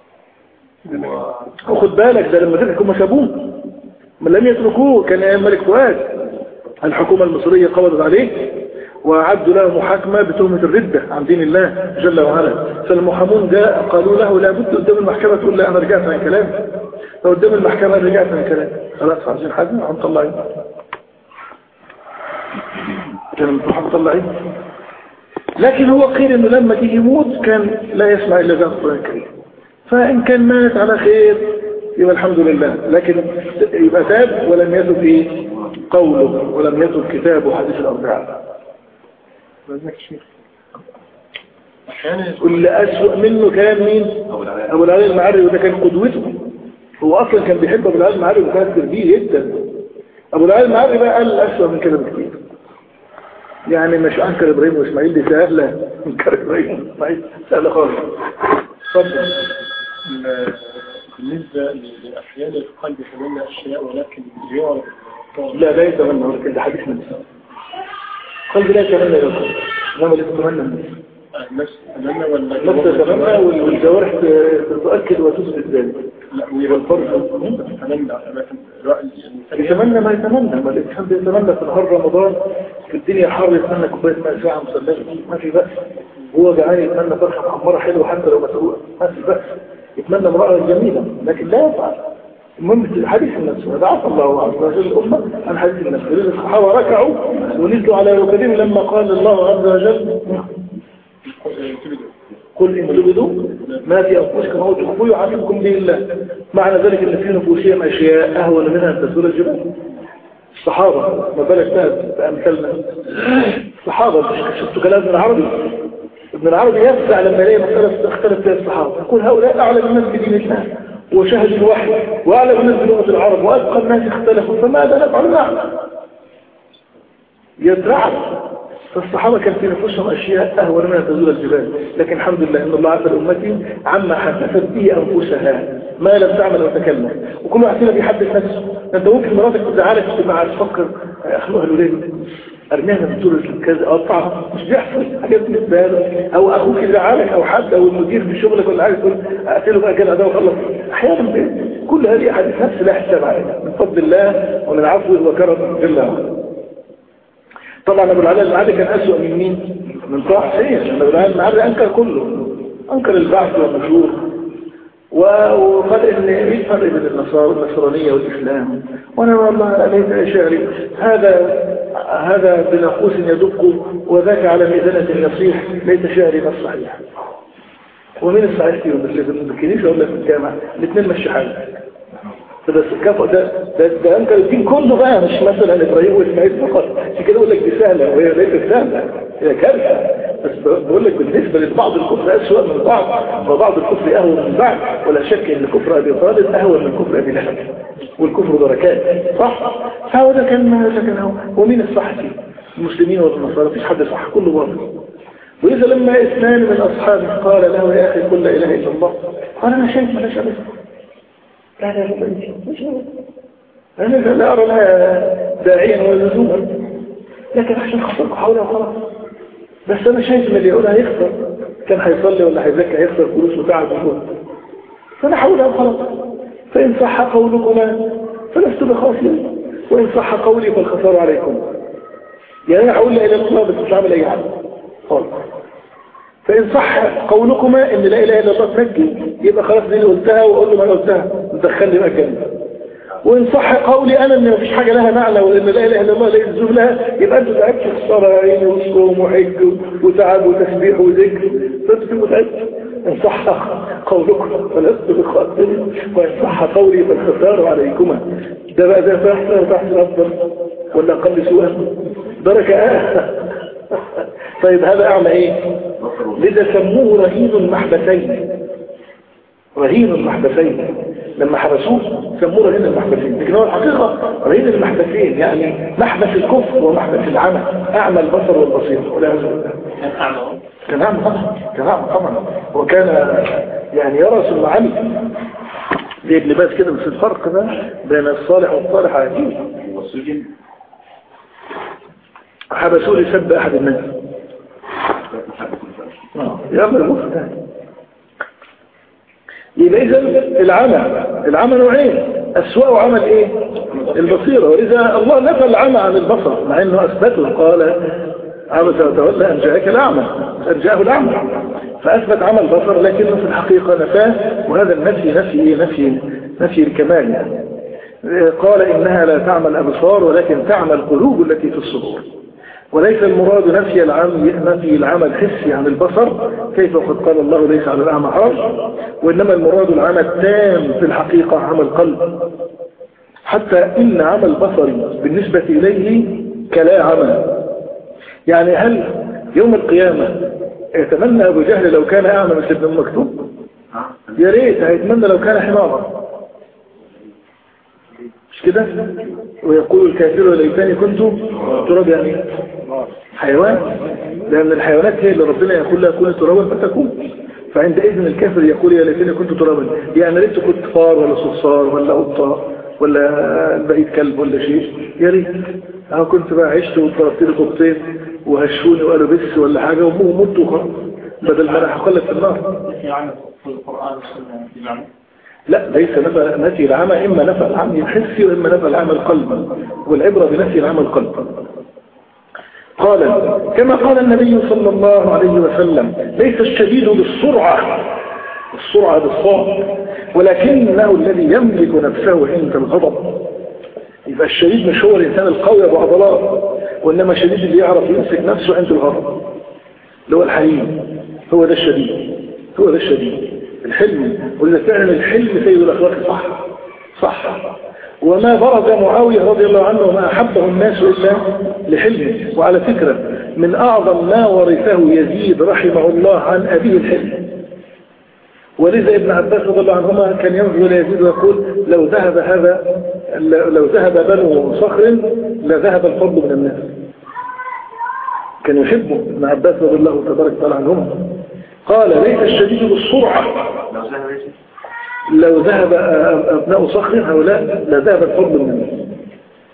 وخد بالك ده لما تركوا ما سابوه من لم يتركوه كان أيام ملك فؤاد الحكومة المصرية قبضت عليه وأعدوا له محاكمة بتهمة الردة عن دين الله جل وعلا فالمحامون جاء قالوا له لا بد قدام المحكمة تقول لا أنا رجعت عن كلامي فقدام المحكمة رجعت عن كلامي خلاص عايزين حد عم طلعين كان المحامون مطلعين لكن هو قيل انه لما تيجي يموت كان لا يسمع الا ذات القرآن الكريم فإن كان مات على خير يبقى الحمد لله لكن يبقى تاب ولم يتب ايه قوله ولم يتب كتابه حديث الأربعاء واللي أسوأ منه كان مين أبو العلي المعري وده كان قدوته هو أصلا كان بيحب أبو العلي المعري وكان تربيه جدا أبو العلي المعري بقى قال أسوأ من كده بكتير يعني مش أنكر إبراهيم وإسماعيل دي سهلة أنكر إبراهيم وإسماعيل سهلة خالص اتفضل بالنسبة لأحيان القلب يتمنى أشياء ولكن يعرف لا لا يتمنى ولكن ده حديث من قلب لا يتمنى يقول إنما لا يتمنى الناس النفس تتمنى ولا النفس تتمنى والجوارح تؤكد وتثبت ذلك لا والفرق تتمنى لكن يتمنى ما يتمنى ما الإنسان بيتمنى في نهار رمضان في الدنيا حر يتمنى كوباية ماء ساعة مسلمة ما في بأس هو جعان يتمنى فرخة محمرة حلوة حتى لو مسروقة ما في بأس يتمنى امرأة جميلة لكن لا يفعل المهم حديث النفس هذا عفى الله عز وجل الأمة عن حديث النفس الصحابة ركعوا ونزلوا على ركبهم لما قال الله عز وجل قل إن تبدوا ما في أنفسكم أو تخفوا يعلمكم به الله معنى ذلك أن في نفوسهم أشياء أهون منها أن تسور الجبال الصحابة ما بالك بأمثالنا الصحابة شفت كلام ابن العربي ابن العربي يفزع لما يلاقي مسألة اختلف فيها الصحابة يقول هؤلاء أعلم الناس بدين الله وشهد الوحي وأعلم الناس بلغة العرب وأبقى الناس اختلفوا فماذا نفعل معهم يزرعهم فالصحابة كان في نفوسهم أشياء أهون منها تزول الجبال لكن الحمد لله إن الله عفى لأمتي عما حدثت به أنفسها ما لم تعمل أو تكلم وكل واحد فينا بيحدث نفسه أنت ممكن مراتك تزعلك تبقى عايز تفكر أخلوها الولاد ارميها من طول كذا اقطعها مش بيحصل حاجات بالنسبه له او اخوك يزعلك او حد او المدير في شغلك ولا عايز يقول اقتله بقى كده ده وخلص احيانا بي- كل هذه احاديث نفس لا حساب عليها من فضل الله ومن عفوه وكرمه جل وعلا طبعا ابو العلاء المعادي كان اسوأ من مين من طه حسين ابو العلاء المعادي انكر كله انكر البعث والنشور و- وقال ان ايه الفرق بين النصارى والنصرانيه والاسلام وانا والله ليس شعري هذا هذا بناقوس يدق وذاك على ميزانه يصيح ليس شعري ما الصحيح ومين الصحيح فيهم اللي في الكنيسه ولا في الجامعه الاثنين مش حاجه بس الكفء ده ده, ده انكر الدين كله بقى مش مثلا ابراهيم واسماعيل فقط عشان كده اقول لك دي سهله وهي ليست سهله هي كارثه بس بقول لك بالنسبه لبعض الكفر اسوء من بعض وبعض الكفر اهون من بعض ولا شك ان كفر ابي طالب اهون من كفر ابي لهب والكفر دركات صح فهو ده كان ده كان هو ومين الصح فيه المسلمين والنصارى مفيش حد صح كله باطل وإذا لما اثنان من أصحابه قال له يا أخي قل لا إله إلا الله قال أنا شايف ما لا لا لا لا مش هو. أنا لا أرى لها داعيا ولا لزوما لكن عشان خسرك حولها وخلاص بس أنا شايف إن اللي يقولها هيخسر كان هيصلي ولا هيزكى هيخسر فلوس وتعب وجهد فأنا حولها وخلاص فإن صح قولكما فلست بخاسر وإن صح قولي فالخسار عليكم يعني أنا هقول لا إله إلا الله بس مش هعمل أي حاجة خالص فإن صح قولكما إن لا إله إلا الله تنجي يبقى خلاص دي اللي قلتها وأقول له ما أنا قلتها دخلني بقى الجنة وإن صح قولي أنا إن مفيش حاجة لها معنى وإن لا إله إلا الله لا يلزم لها يبقى أنتوا تعبت في الصلاة يا عيني وصوم وحج وتعب وتسبيح وذكر فأنتوا تبقوا تعبت إن صح قولكم فلست بخاطر وإن صح قولي فالخسار عليكما ده بقى ده فاحسن وتحسن أفضل ولا أقل سوءا درجة آه طيب هذا أعمى إيه لذا سموه رهين المحبسين رهين المحبسين لما حبسوه سموه رهين المحبسين لكن هو الحقيقة رهين المحبسين يعني محبس الكفر ومحبس العمى أعمى البصر والبصير ولا بالله كان أعمى كان أعمى طبعا كان أعمى طبعا وكان يعني يرى ثم عمي زي ابن باز كده بس الفرق ده بين الصالح والصالح عجيب والسجن حبسوه لسب أحد الناس يلا المخ ده يبقى إذا العمى العمى نوعين أسوأ عمل إيه البصيرة وإذا الله نفى العمى عن البصر مع أنه أثبته قال عبس وتولى أن جاءك الأعمى أن جاءه الأعمى فأثبت عمى البصر لكنه في الحقيقة نفاه وهذا النفي نفي إيه؟ نفي نفي الكمال يعني قال إنها لا تعمى الأبصار ولكن تعمى القلوب التي في الصدور وليس المراد نفي العمى نفي العمى الحسي عن البصر كيف قد قال الله ليس على الأعمى حرج وإنما المراد العمى التام في الحقيقة عمى القلب حتى إن عمى البصر بالنسبة إليه كلا عمى يعني هل يوم القيامة يتمنى أبو جهل لو كان أعمى مثل ابن أم مكتوب يا ريت هيتمنى لو كان حمارا مش كده ويقول الكافر ليتني كنت تراب يعني حيوان لأن الحيوانات هي اللي ربنا يقول لها كوني ترابا فتكون فعندئذ الكافر يقول يا ليتني كنت ترابا يعني ريت كنت فار ولا صرصار ولا قطة ولا بقيت كلب ولا شيء يا ريت أنا كنت بقى عشت وضربت لي قطتين وهشوني وقالوا بس ولا حاجة ومت وخلاص بدل ما انا هقلب في النار نفي عنه في القرآن والسنة بمعنى لا ليس نفى نفي العمى إما نفى العمى الحسي وإما نفى العمى القلب والعبرة بنفي العمى القلب قال كما قال النبي صلى الله عليه وسلم ليس الشديد بالسرعة السرعة بالصاد ولكنه الذي يملك نفسه عند الغضب يبقى الشديد مش هو الإنسان القوي أبو عضلات وإنما الشديد اللي يعرف يمسك نفسه عند الغضب اللي هو الحليم هو ده الشديد هو ده الشديد الحلم وإذا فعلا الحلم سيد الأخلاق صح صح وما برز معاوية رضي الله عنه وما أحبه الناس إلا لحلمه وعلى فكرة من أعظم ما ورثه يزيد رحمه الله عن أبيه الحلم ولذا ابن عباس رضي الله عنهما كان ينظر إلى يزيد ويقول لو ذهب هذا لو ذهب بنو صخر لذهب الفضل من الناس كان يحبه ابن عباس رضي الله تبارك وتعالى عنهما قال ليس الشديد بالسرعة لو ذهب ايش؟ لو ذهب أبناء صخر هؤلاء لذهب الفضل من الناس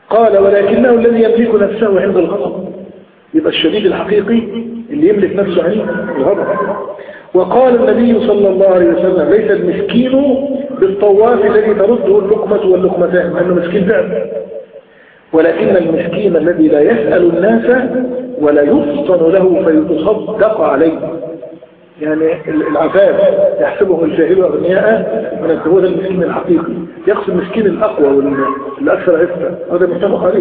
قال ولكنه الذي يملك نفسه عند الغضب يبقى الشديد الحقيقي اللي يملك نفسه عند الغضب وقال النبي صلى الله عليه وسلم ليس المسكين بالطواف الذي ترده اللقمة واللقمتان لأنه مسكين فعلا ولكن المسكين الذي لا يسأل الناس ولا يفطن له فيتصدق عليه يعني العفاف يحسبهم الجاهل أغنياء من الزهود المسكين الحقيقي يقصد المسكين الأقوى والأكثر عفة هذا متفق عليه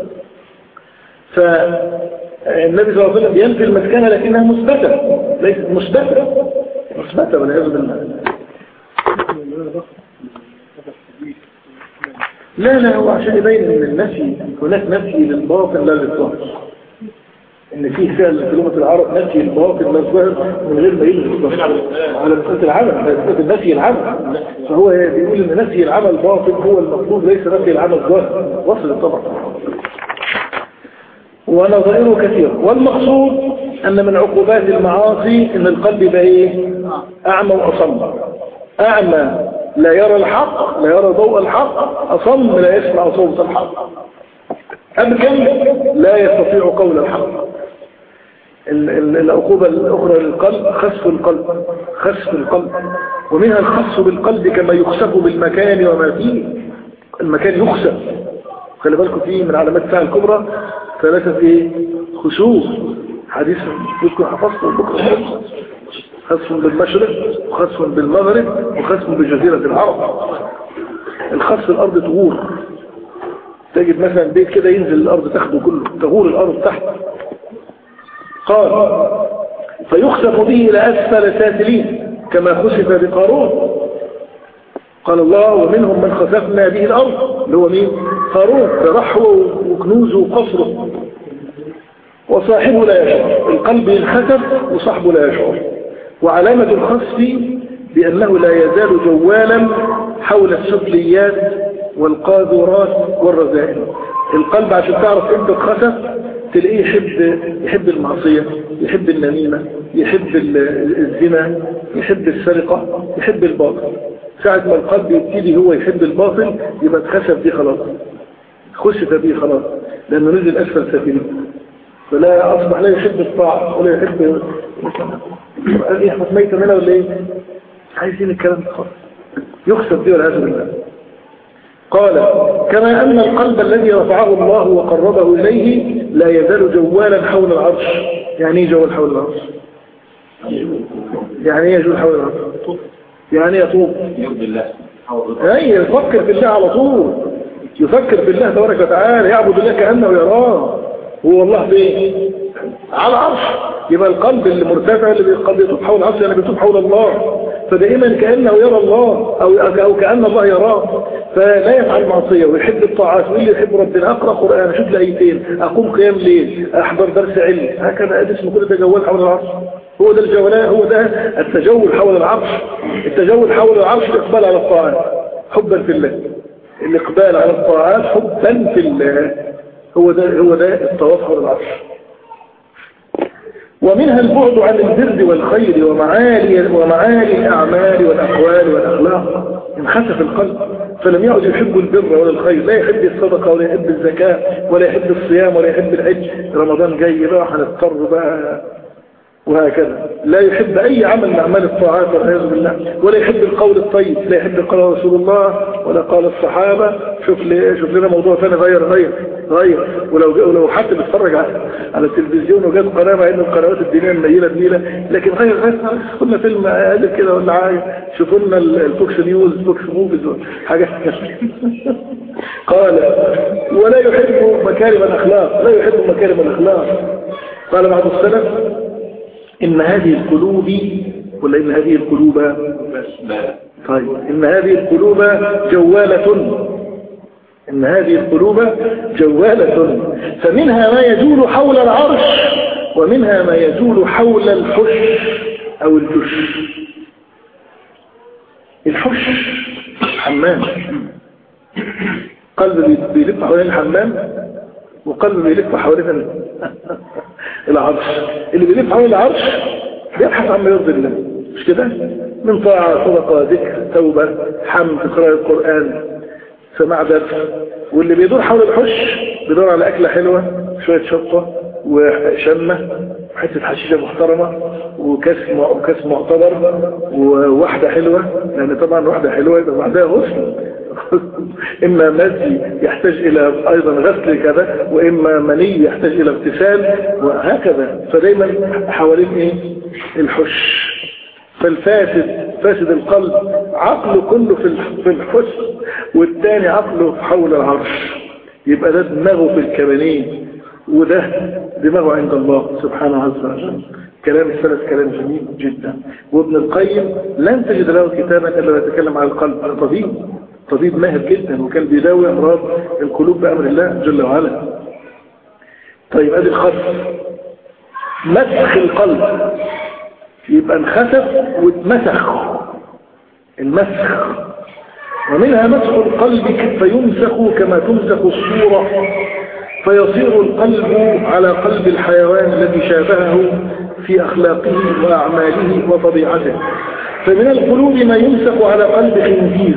فالنبي صلى الله عليه وسلم ينفي المسكنة لكنها مثبتة ليست مثبتة مثبتة والعياذ بالله لا لا هو عشان يبين ان النفي هناك نفي للباطن لا للظاهر ان في فعل في لغه العرب نفي الباطن لا الظاهر من غير ما يلغي على مساله العمل على مساله نفي العمل فهو بيقول ان نفي العمل باطن هو المطلوب ليس نفي العمل ظاهر وصل طبعا ونظائره كثيرة والمقصود أن من عقوبات المعاصي أن القلب يبقى إيه أعمى وأصم أعمى لا يرى الحق لا يرى ضوء الحق أصم لا يسمع صوت الحق أبكم لا يستطيع قول الحق العقوبة الأخرى للقلب خسف القلب خسف القلب ومنها الخسف بالقلب كما يخسف بالمكان وما فيه المكان يخسف خلي بالكم فيه من علامات الساعة الكبرى ثلاثة ايه خسوف حديث يذكر حفظته بكرة خسف بالمشرق وخسف بالمغرب وخسف بجزيرة العرب الخسف الأرض تغور تجد مثلا بيت كده ينزل الأرض تاخده كله تغور الأرض تحت قال فيخسف به إلى أسفل سافلين كما خسف بقارون قال الله ومنهم من خسفنا به الأرض اللي هو مين قارون برحوه وكنوزه وقصره وصاحبه لا يشعر القلب ينخسف وصاحبه لا يشعر وعلامة الخسف بأنه لا يزال جوالا حول السفليات والقاذورات والرذائل القلب عشان تعرف انت اتخسف تلاقيه يحب يحب المعصية يحب النميمة يحب الزنا يحب السرقة يحب الباطل ساعة ما القلب يبتدي هو يحب الباطل يبقى اتخسف دي خلاص خسف به خلاص لأنه نزل أسفل سفينه فلا أصبح لا يحب الطاعة ولا يحب قال إيه أحمد ميتة منها ولا إيه عايزين الكلام ده خالص يخسف دي والعياذ بالله قال كما أن القلب الذي رفعه الله وقربه إليه لا يزال جوالا حول العرش يعني ايه جوال حول العرش يعني ايه يجول حول العرش يعني يطوب يرضي الله اي يفكر في الله على طول يفكر في الله تبارك وتعالى يعبد الله كأنه يراه هو الله فين على العرش يبقى القلب اللي مرتفع اللي القلب يطوب حول العرش يعني بيطوب حول الله فدائما كأنه يرى الله أو, أو كأن الله يراه فلا يفعل معصية ويحب الطاعات واللي يحب ربنا أقرأ قرآن أشوف لأيتين أقوم قيام ليل أحضر درس علم هكذا اسمه كل ده جوال حول العرش هو ده الجولان هو ده التجول حول العرش التجول حول العرش الإقبال على الطاعات حبا في الله الإقبال على الطاعات حبا في الله هو ده هو ده الطواف حول العرش ومنها البعد عن البر والخير ومعالي ومعالي الأعمال والأقوال والأخلاق انخسف القلب فلم يعد يحب البر ولا الخير لا يحب الصدقة ولا يحب الزكاة ولا يحب الصيام ولا يحب الحج رمضان جاي بقى هنضطر بقى وهكذا لا يحب أي عمل من أعمال الطاعات والعياذ بالله ولا يحب القول الطيب لا يحب قال رسول الله ولا قال الصحابة شوف لي شوف لنا موضوع ثاني غير غير غير ولو ولو حتى بيتفرج على على التلفزيون وجات قناه مع ان القنوات الدينيه منيله بنيله لكن غير غير قلنا فيلم قادر كده ولا حاجه شوفوا لنا الفوكس نيوز فوكس موفيز حاجات قال ولا يحب مكارم الاخلاق لا يحب مكارم الاخلاق قال بعض السلف إن هذه القلوب ولا إن هذه القلوب طيب إن هذه القلوب جوالة إن هذه القلوب جوالة فمنها ما يجول حول العرش ومنها ما يجول حول الحش أو الجش الحش حمام قلب بيلف حوالين الحمام وقلب بيلف حوالين العرش اللي بيلف حوالين العرش بيبحث عما يرضي الله مش كده من طاعة صدقة ذكر توبة حمد قراءة القرآن سماع درس واللي بيدور حول الحش بيدور على أكلة حلوة شوية شطة وشمة وحتة حشيشة محترمة وكاس وكاس معتبر وواحدة حلوة لأن طبعا واحدة حلوة يبقى بعدها غسل إما مزي يحتاج إلى أيضا غسل كذا وإما مني يحتاج إلى اغتسال وهكذا فدايما حوالين إيه الحش فالفاسد فاسد القلب عقله كله في في الحس والتاني عقله حول العرش يبقى ده دماغه في الكبانين وده دماغه عند الله سبحانه عز وجل كلام السلف كلام جميل جدا وابن القيم لن تجد له كتابا الا يتكلم عن القلب طبيب طبيب ماهر جدا وكان بيداوي امراض القلوب بامر الله جل وعلا طيب ادي الخطف مسخ القلب يبقى انخسف واتمسخ المسخ ومنها مسخ القلب فيمسخ كما تمسخ الصورة فيصير القلب على قلب الحيوان الذي شابهه في أخلاقه وأعماله وطبيعته فمن القلوب ما يمسخ على قلب خنزير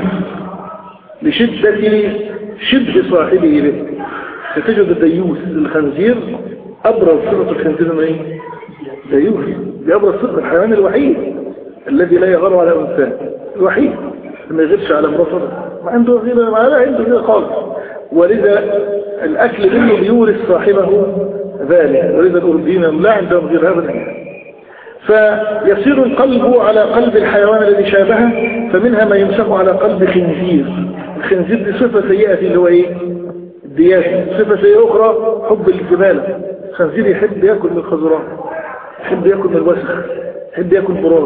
لشدة شبه صاحبه به فتجد الديوث الخنزير أبرز صفة الخنزير من ايه؟ ديوث بأبرز صفة الحيوان الوحيد الذي لا يغار على إنسان الوحيد ما يغيرش على مرافضة ما عنده غير ما لا عنده غير خالص ولذا الأكل منه بيورث صاحبه ذلك ولذا الأوروبيين لا عندهم غير هذا فيصير القلب على قلب الحيوان الذي شابهه فمنها ما يمسك على قلب خنزير الخنزير دي صفة سيئة اللي هو ايه الدياسة صفة سيئة أخرى حب الزبالة الخنزير يحب يأكل من الخضراء يحب يأكل من الوسخ يحب يأكل براز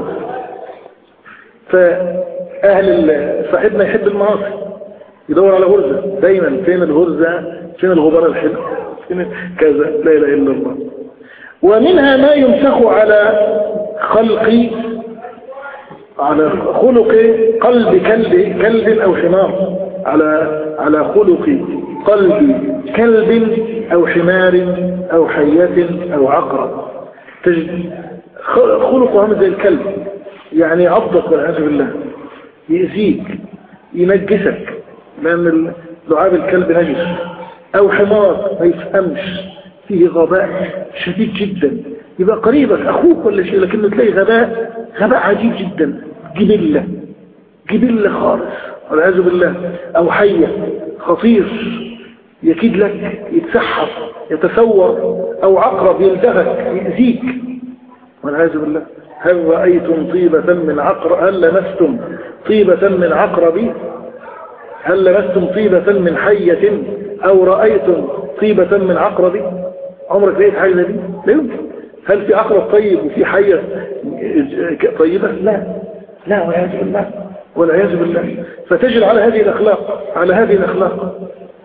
فأهل صاحبنا يحب المعاصي يدور على غرزة دايما فين الغرزة فين الغبار الحلو فين كذا لا إله إلا الله ومنها ما يمسخ على خلق على خلق قلب كلب كلب أو حمار على على خلق قلب كلب أو حمار أو حية أو عقرب تجد خلقه عامل زي الكلب يعني عضك والعياذ بالله يأذيك ينجسك لأن لعاب الكلب نجس أو حمار ما يفهمش فيه غباء شديد جدا يبقى قريبك أخوك ولا شيء لكنه تلاقي غباء غباء عجيب جدا جبلة جبلة خالص والعياذ بالله أو حية خطير يكيد لك يتسحر يتثور أو عقرب يلدغك يأذيك والعياذ بالله هل رأيتم طيبة من عقرب هل لمستم طيبة من عقرب هل لمستم طيبة من حية أو رأيتم طيبة من عقرب عمرك لقيت حاجة دي لا يمكن هل في عقرب طيب وفي حية طيبة لا لا والعياذ بالله والعياذ بالله فتجد على هذه الأخلاق على هذه الأخلاق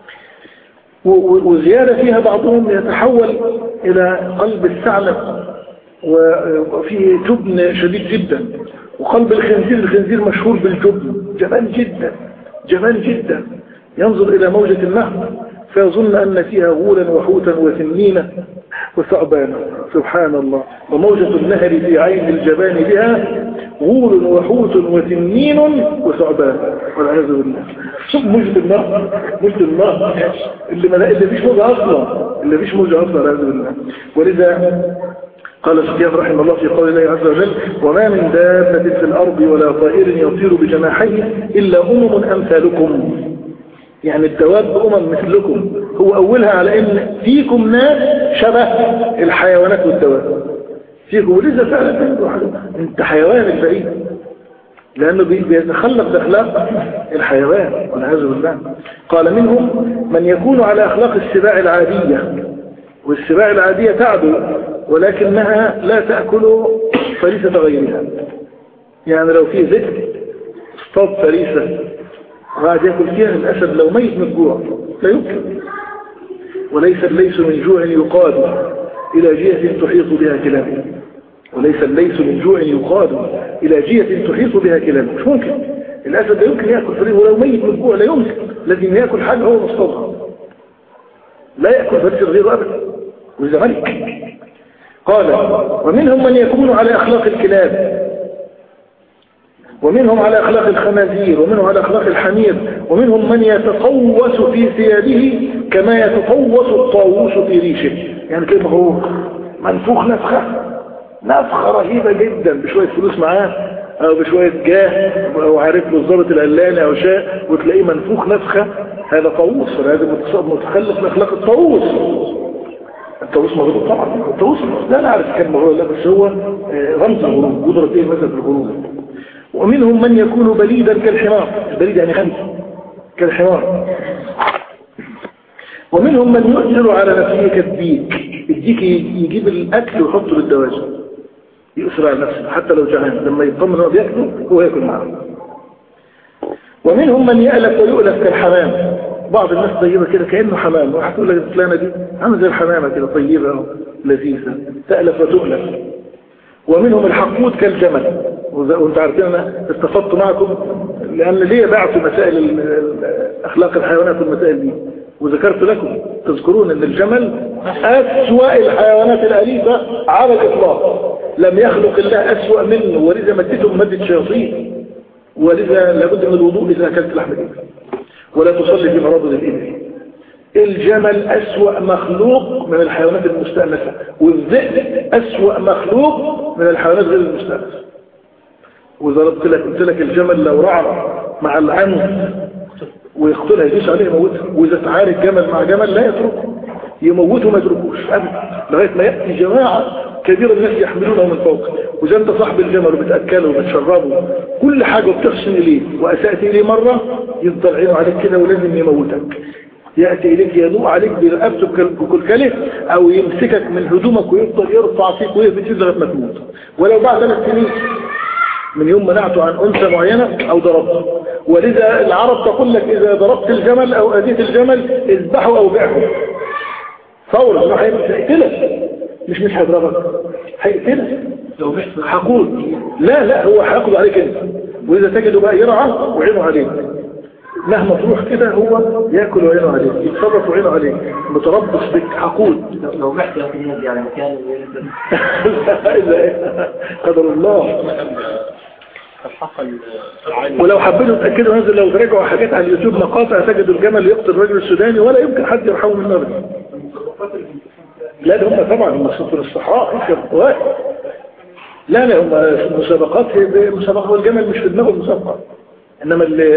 وزيادة فيها بعضهم يتحول إلى قلب الثعلب وفيه جبن شديد جدا وقلب الخنزير الخنزير مشهور بالجبن جبان جدا جبان جدا ينظر إلى موجة النهر فيظن أن فيها غولا وحوتا وثنينا وثعبانا سبحان الله وموجة النهر في عين الجبان بها غول وحوت وتنين وثعبان والعياذ بالله شوف موجة النهر موجة النهر اللي ما اللي فيش موجة أصلا اللي فيش موجة أصلا والعياذ بالله ولذا قال سفيان رحمه الله في قول الله عز وجل وما من دابة في الأرض ولا طائر يطير بجناحيه إلا أمم أمثالكم يعني الدواب أمم مثلكم هو أولها على أن فيكم ناس شبه الحيوانات والدواب فيكم ولذا فعلا انت حيوان البعيد لأنه بيتخلق بأخلاق الحيوان والعياذ بالله قال منهم من يكون على أخلاق السباع العادية والسباع العادية تعدو ولكنها لا تأكل فريسة غيرها يعني لو في ذئب اصطاد فريسة وقعد يأكل فيها الأسد لو ميت من الجوع لا يمكن وليس الليس من جوع يقاد إلى جهة تحيط بها كلابه وليس الليس من جوع يقاد إلى جهة تحيط بها كلابه مش ممكن الأسد لا يمكن يأكل فريسة ولو ميت من الجوع لا يمكن لازم يأكل حاجة هو مصطادها لا يأكل فريسة غير أبدا وإذا ملك قال ومنهم من يكون على أخلاق الكلاب ومنهم على أخلاق الخنازير ومنهم على أخلاق الحمير ومنهم من يتطوس في ثيابه كما يتطوس الطاووس في ريشه يعني كلمة هو منفوخ نفخة نفخة رهيبة جدا بشوية فلوس معاه او بشوية جاه او عارف له الضابط العلاني او شيء وتلاقيه منفوخ نفخة هذا طاووس هذا متخلف من اخلاق الطاووس الطاووس مغلوب طبعا الطاووس لا نعرف كان مغلوب لا بس هو آه، رمز الغروب قدرة ايه مثلا في الغروب ومنهم من يكون بليدا كالحمار البليد يعني خمس كالحمار ومنهم من يؤثر على نفسه كالديك الديك يجيب الاكل ويحطه للدواجن يؤثر على نفسه حتى لو جعان لما يطمن هو بياكله هو ياكل معه ومنهم من يألف ويؤلف كالحمام بعض الناس طيبة كده كأنه حمام واحد تقول لك الفلانة دي عامل زي الحمامة كده طيبة لذيذة تألف وتؤلف ومنهم الحقود كالجمل وانت عارفين انا استفدت معكم لان ليه بعت مسائل ال- ال- اخلاق الحيوانات والمسائل دي وذكرت لكم تذكرون ان الجمل اسوأ الحيوانات الاليفة على الاطلاق لم يخلق الله اسوأ منه ولذا مدته مادة شياطين ولذا لابد من الوضوء اذا اكلت لحم الابل ولا تصلي في مرابض الابل الجمل أسوأ مخلوق من الحيوانات المستأنسة والذئب أسوأ مخلوق من الحيوانات غير المستأنسة وضربت لك قلت لك الجمل لو رعر مع العنف ويقتلها يدوس عليه يموتها وإذا تعارك جمل مع جمل لا يتركه يموته ما يتركوش أبدا لغاية ما يأتي جماعة كبيرة الناس يحملونه من فوق وإذا أنت صاحب الجمل وبتأكله وبتشربه كل حاجة بتحسن إليه وأسأت إليه مرة يفضل عينه عليك كده ولازم يموتك يأتي إليك يدوء عليك برقبته بكلكله أو يمسكك من هدومك ويفضل يرفع فيك ويهبط فيك لغاية ما تموت ولو بعد ثلاث سنين من يوم منعته عن أنثى معينة أو ضربته ولذا العرب تقول لك إذا ضربت الجمل أو أذيت الجمل اذبحه أو بعه فورا انه هيقتلك مش مش هيضربك هيقتلك لو بحث حقود لا لا هو هياخد عليك انت واذا تجده بقى يرعى وعينه عليك مهما تروح كده هو ياكل وعينه عليك يتصرف وعينه عليك متربص بك حقود لو- لو بحث يا أخي النبي على مكان إذا قدر الله الحق العالي ولو حبيتوا تأكدوا نزل لو تراجعوا حاجات على اليوتيوب مقاطع تجدوا الجمل يقتل الرجل السوداني ولا يمكن حد يرحمه من النار لا ده هم طبعا هم في الصحراء انت واحد لا لا هم المسابقات هي مسابقة هو الجمل مش في دماغه المسابقة انما اللي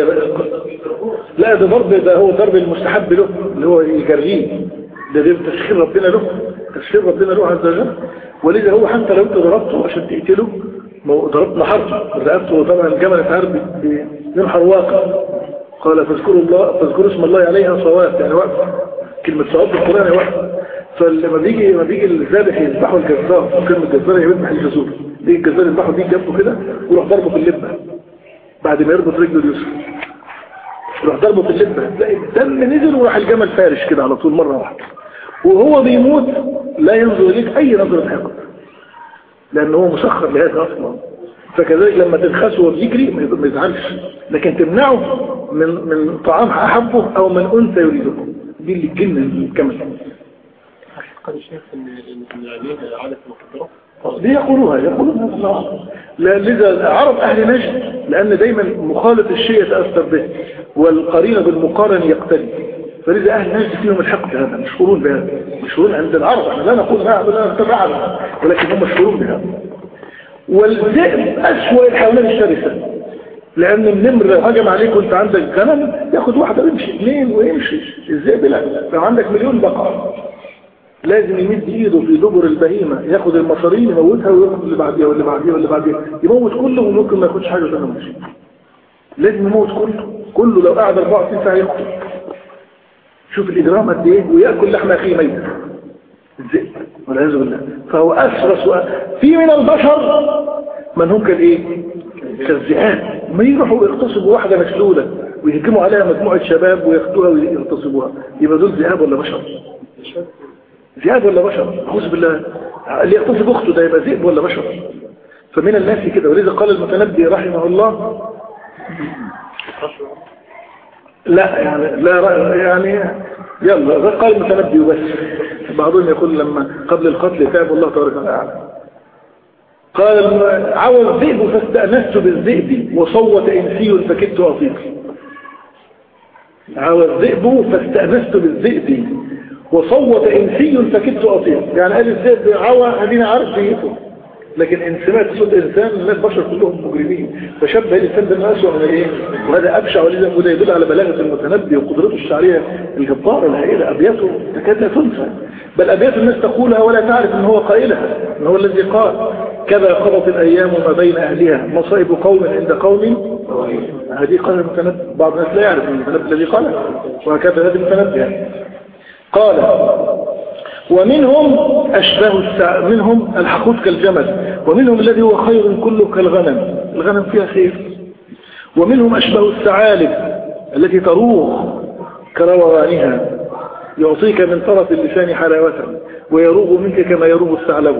لا ده ضرب ده هو ضرب المستحب له اللي هو يجريه ده ده تسخير ربنا له تسخير ربنا له عز وجل ولذا هو حتى لو انت ضربته عشان تقتله ما هو ضربت نحرته رقبته طبعا الجمل اتعرف بينحر واقع قال فاذكروا الله فاذكروا اسم الله عليها صواب يعني وقف كلمة صواب في القرآن هي وقف فلما بيجي لما بيجي الذابح يذبحوا الجزار كلمة جزار هي بيذبح الجزور بيجي الجزار يذبحه بيجي جنبه كده ويروح ضربه في اللبة بعد ما يربط رجله اليسرى يروح ضربه في اللبة تلاقي الدم نزل وراح الجمل فارش كده على طول مرة واحدة وهو بيموت لا ينظر إليك أي نظرة حقد لأنه هو مسخر لهذا أصلا فكذلك لما تنخسه وبيجري ما ما يزعلش لكن تمنعه من من طعام أحبه أو من أنثى يريده دي اللي تجن الكمل قد شايف ان ان عليه عادة المخدرات دي يقولوها يقولون هذا الله لا- لذا العرب أهل نجد لأن دايما مخالط الشيء يتأثر به والقرين بالمقارن يقتدي فلذا أهل نجد فيهم الحقد هذا مشهورون بهذا مشهورون عند العرب احنا لا نقول نعم لا نتبعنا ولكن هم مشهورون بهذا والذئب أسوأ الحيوانات الشرسة لأن النمر لو هجم عليك وانت عندك غنم ياخد واحدة ويمشي اثنين ويمشي الذئب لا لو عندك مليون بقرة لازم يمد ايده في دبر البهيمة ياخد المصارين يموتها وياخد اللي بعديها واللي بعديها واللي بعديها يموت كله وممكن ما ياخدش حاجة عشان يمشي لازم يموت كله كله لو قعد 24 ساعة يقتل شوف الإجرام قد ايه ويأكل لحم أخيه ميت الذئب والعياذ بالله فهو أسرس و... في من البشر من هم كالايه كالذئاب ما يروحوا يغتصبوا واحدة مشلولة ويهجموا عليها مجموعة شباب وياخدوها ويغتصبوها يبقى دول ذئاب ولا بشر ذئاب ولا بشر أعوذ بالله اللي يغتصب أخته ده يبقى ذئب ولا بشر فمن الناس كده ولذا قال المتنبي رحمه الله لا يعني لا رأي- يعني يلا قال المتنبي بس بعضهم يقول لما قبل القتل تاب الله تبارك وتعالى قال الم- عوى الذئب فاستأنست بالذئب وصوت إنسي فكدت أطيق عوى الذئب فاستأنست بالذئب وصوت إنسي فكدت أطير يعني قال الذئب عوى أدينا عارف ديته لكن إن سمعت صوت إنسان الناس بشر كلهم مجرمين فشبه الإنسان ده أسوأ من إيه وهذا أبشع ولذا وده يدل على بلاغة المتنبي وقدرته الشعرية الجبارة الهائلة أبياته تكاد لا تنسى بل أبيات الناس تقولها ولا تعرف أن هو قائلها أن هو الذي قال كذا قضت الأيام ما بين أهلها مصائب قوم عند قوم هذه قال المتنبي بعض الناس لا يعرف المتنبي الذي قالها وهكذا هذا المتنبي قال ومنهم أشباه السع... منهم الحقود كالجمل ومنهم الذي هو خير كله كالغنم الغنم فيها خير ومنهم أشباه الثعالب التي تروخ كروانها يعطيك من طرف اللسان حلاوة ويروغ منك كما يروغ الثعلب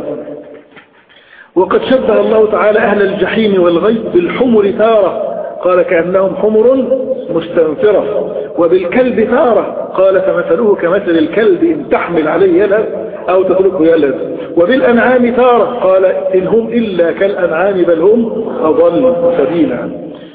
وقد شبه الله تعالى أهل الجحيم والغي بالحمر تارة قال كأنهم حمر مستنفرة وبالكلب تارة قال فمثله كمثل الكلب إن تحمل عليه يلد أو تتركه يلد وبالأنعام تارة قال إن هم إلا كالأنعام بل هم أضل سبيلا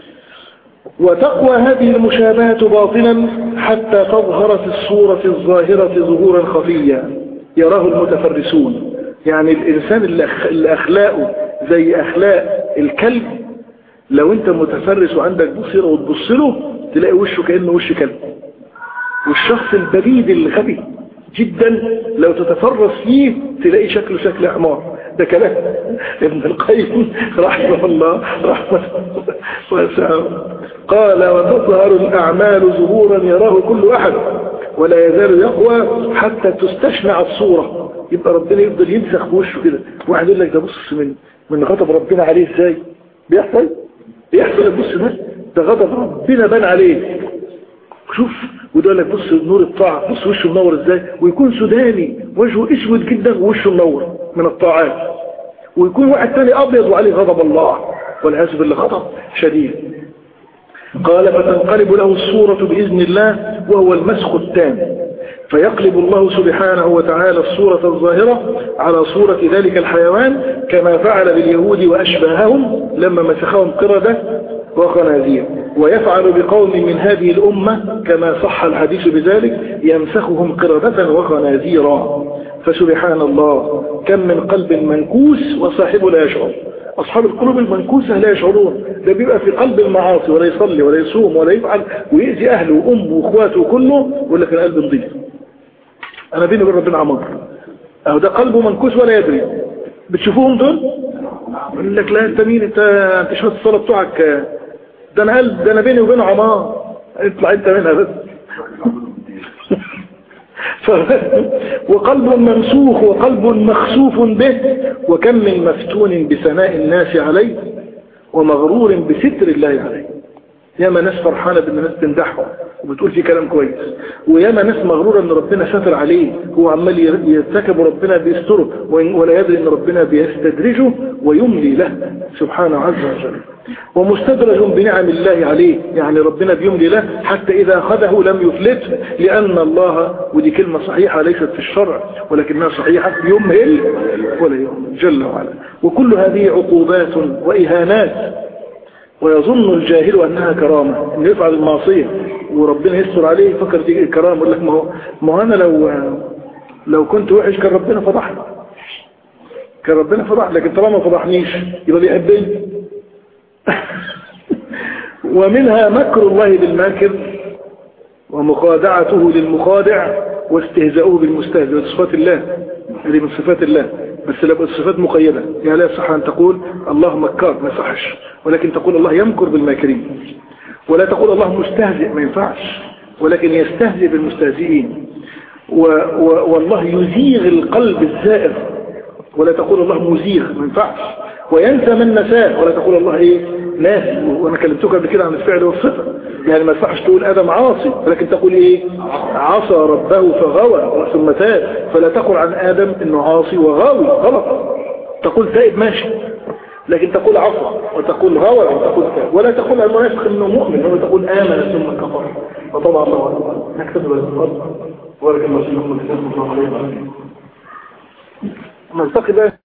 وتقوى هذه المشابهة باطلا حتى تظهر في الصورة الظاهرة ظهورا خفيا يراه المتفرسون يعني الإنسان اللي أخلاقه زي أخلاق الكلب لو انت متفرس وعندك بصيرة وتبص له تلاقي وشه كأنه وش كلب والشخص البريد الغبي جدا لو تتفرس فيه تلاقي شكله شكل عمار ده كلام ابن القيم رحمه الله رحمه واسعه قال وتظهر الأعمال ظهورا يراه كل أحد ولا يزال يقوى حتى تستشنع الصورة يبقى ربنا يفضل ينسخ بوشه كده واحد يقول لك ده بص من من غضب ربنا عليه ازاي بيحصل يحصل بص ده ده غضب ربنا بان عليه شوف وده لك بص نور الطاعة بص وشه منور ازاي ويكون سوداني وجهه اسود جدا ووشه منور من الطاعات ويكون واحد تاني ابيض وعليه غضب الله والعياذ بالله غضب شديد قال فتنقلب له الصورة بإذن الله وهو المسخ التام فيقلب الله سبحانه وتعالى الصورة الظاهرة على صورة ذلك الحيوان كما فعل باليهود وأشباههم لما مسخهم قردة وخنازير ويفعل بقوم من هذه الأمة كما صح الحديث بذلك يمسخهم قردة وخنازيرا فسبحان الله كم من قلب منكوس وصاحبه لا يشعر أصحاب القلوب المنكوسة لا يشعرون ده بيبقى في قلب المعاصي ولا يصلي ولا يصوم ولا يفعل ويأذي أهله وأمه وأخواته كله ولا في القلب نضيف أنا بيني وبين ربنا عمر أهو ده قلبه منكوس ولا يدري بتشوفوهم دول يقول لك لا انت مين انت انت شفت الصلاة بتوعك ده انا قلب ده انا بيني وبينه عمار اطلع انت منها بس وقلب ممسوخ وقلب مخسوف به وكم من مفتون بثناء الناس عليه ومغرور بستر الله عليه ياما ناس فرحانة بان الناس تمدحهم وبتقول فيه كلام كويس وياما ناس مغرورة ان ربنا ستر عليه هو عمال يرتكب وربنا بيستره ولا يدري ان ربنا بيستدرجه ويملي له سبحانه عز وجل ومستدرج بنعم الله عليه يعني ربنا بيملي له حتى إذا أخذه لم يفلته لأن الله ودي كلمة صحيحة ليست في الشرع ولكنها صحيحة يمهل ولا يمهل جل وعلا وكل هذه عقوبات وإهانات ويظن الجاهل أنها كرامة أن يفعل المعصية وربنا يستر عليه فكر تيجي الكرامة يقول لك ما هو ما هو أنا لو لو كنت وحش كان ربنا فضحني كان ربنا فضح لكن طالما ما فضحنيش يبقى بيحبني ومنها مكر الله بالماكر ومخادعته للمخادع واستهزاؤه بالمستهزئ صفات الله هذه من صفات الله بس لابد صفات مقيدة يعني لا يصح أن تقول الله مكار ما يصحش ولكن تقول الله يمكر بالماكرين ولا تقول الله مستهزئ ما ينفعش ولكن يستهزئ بالمستهزئين و و والله يزيغ القلب الزائر ولا تقول الله مزيغ ما ينفعش وينسى من نساه ولا تقول الله ايه ناس وانا كلمتك قبل كده عن الفعل والصفه يعني ما ينفعش تقول ادم عاصي ولكن تقول ايه عصى ربه فغوى ثم تاب فلا تقول عن ادم انه عاصي وغاوي غلط تقول تائب ماشي لكن تقول عصى وتقول غوى وتقول تاب ولا تقول عن المنافق انه مؤمن ولا تقول امن ثم كفر وطبعا الله نكتب بالفضل ولكن الله سبحانه وتعالى نلتقي بقى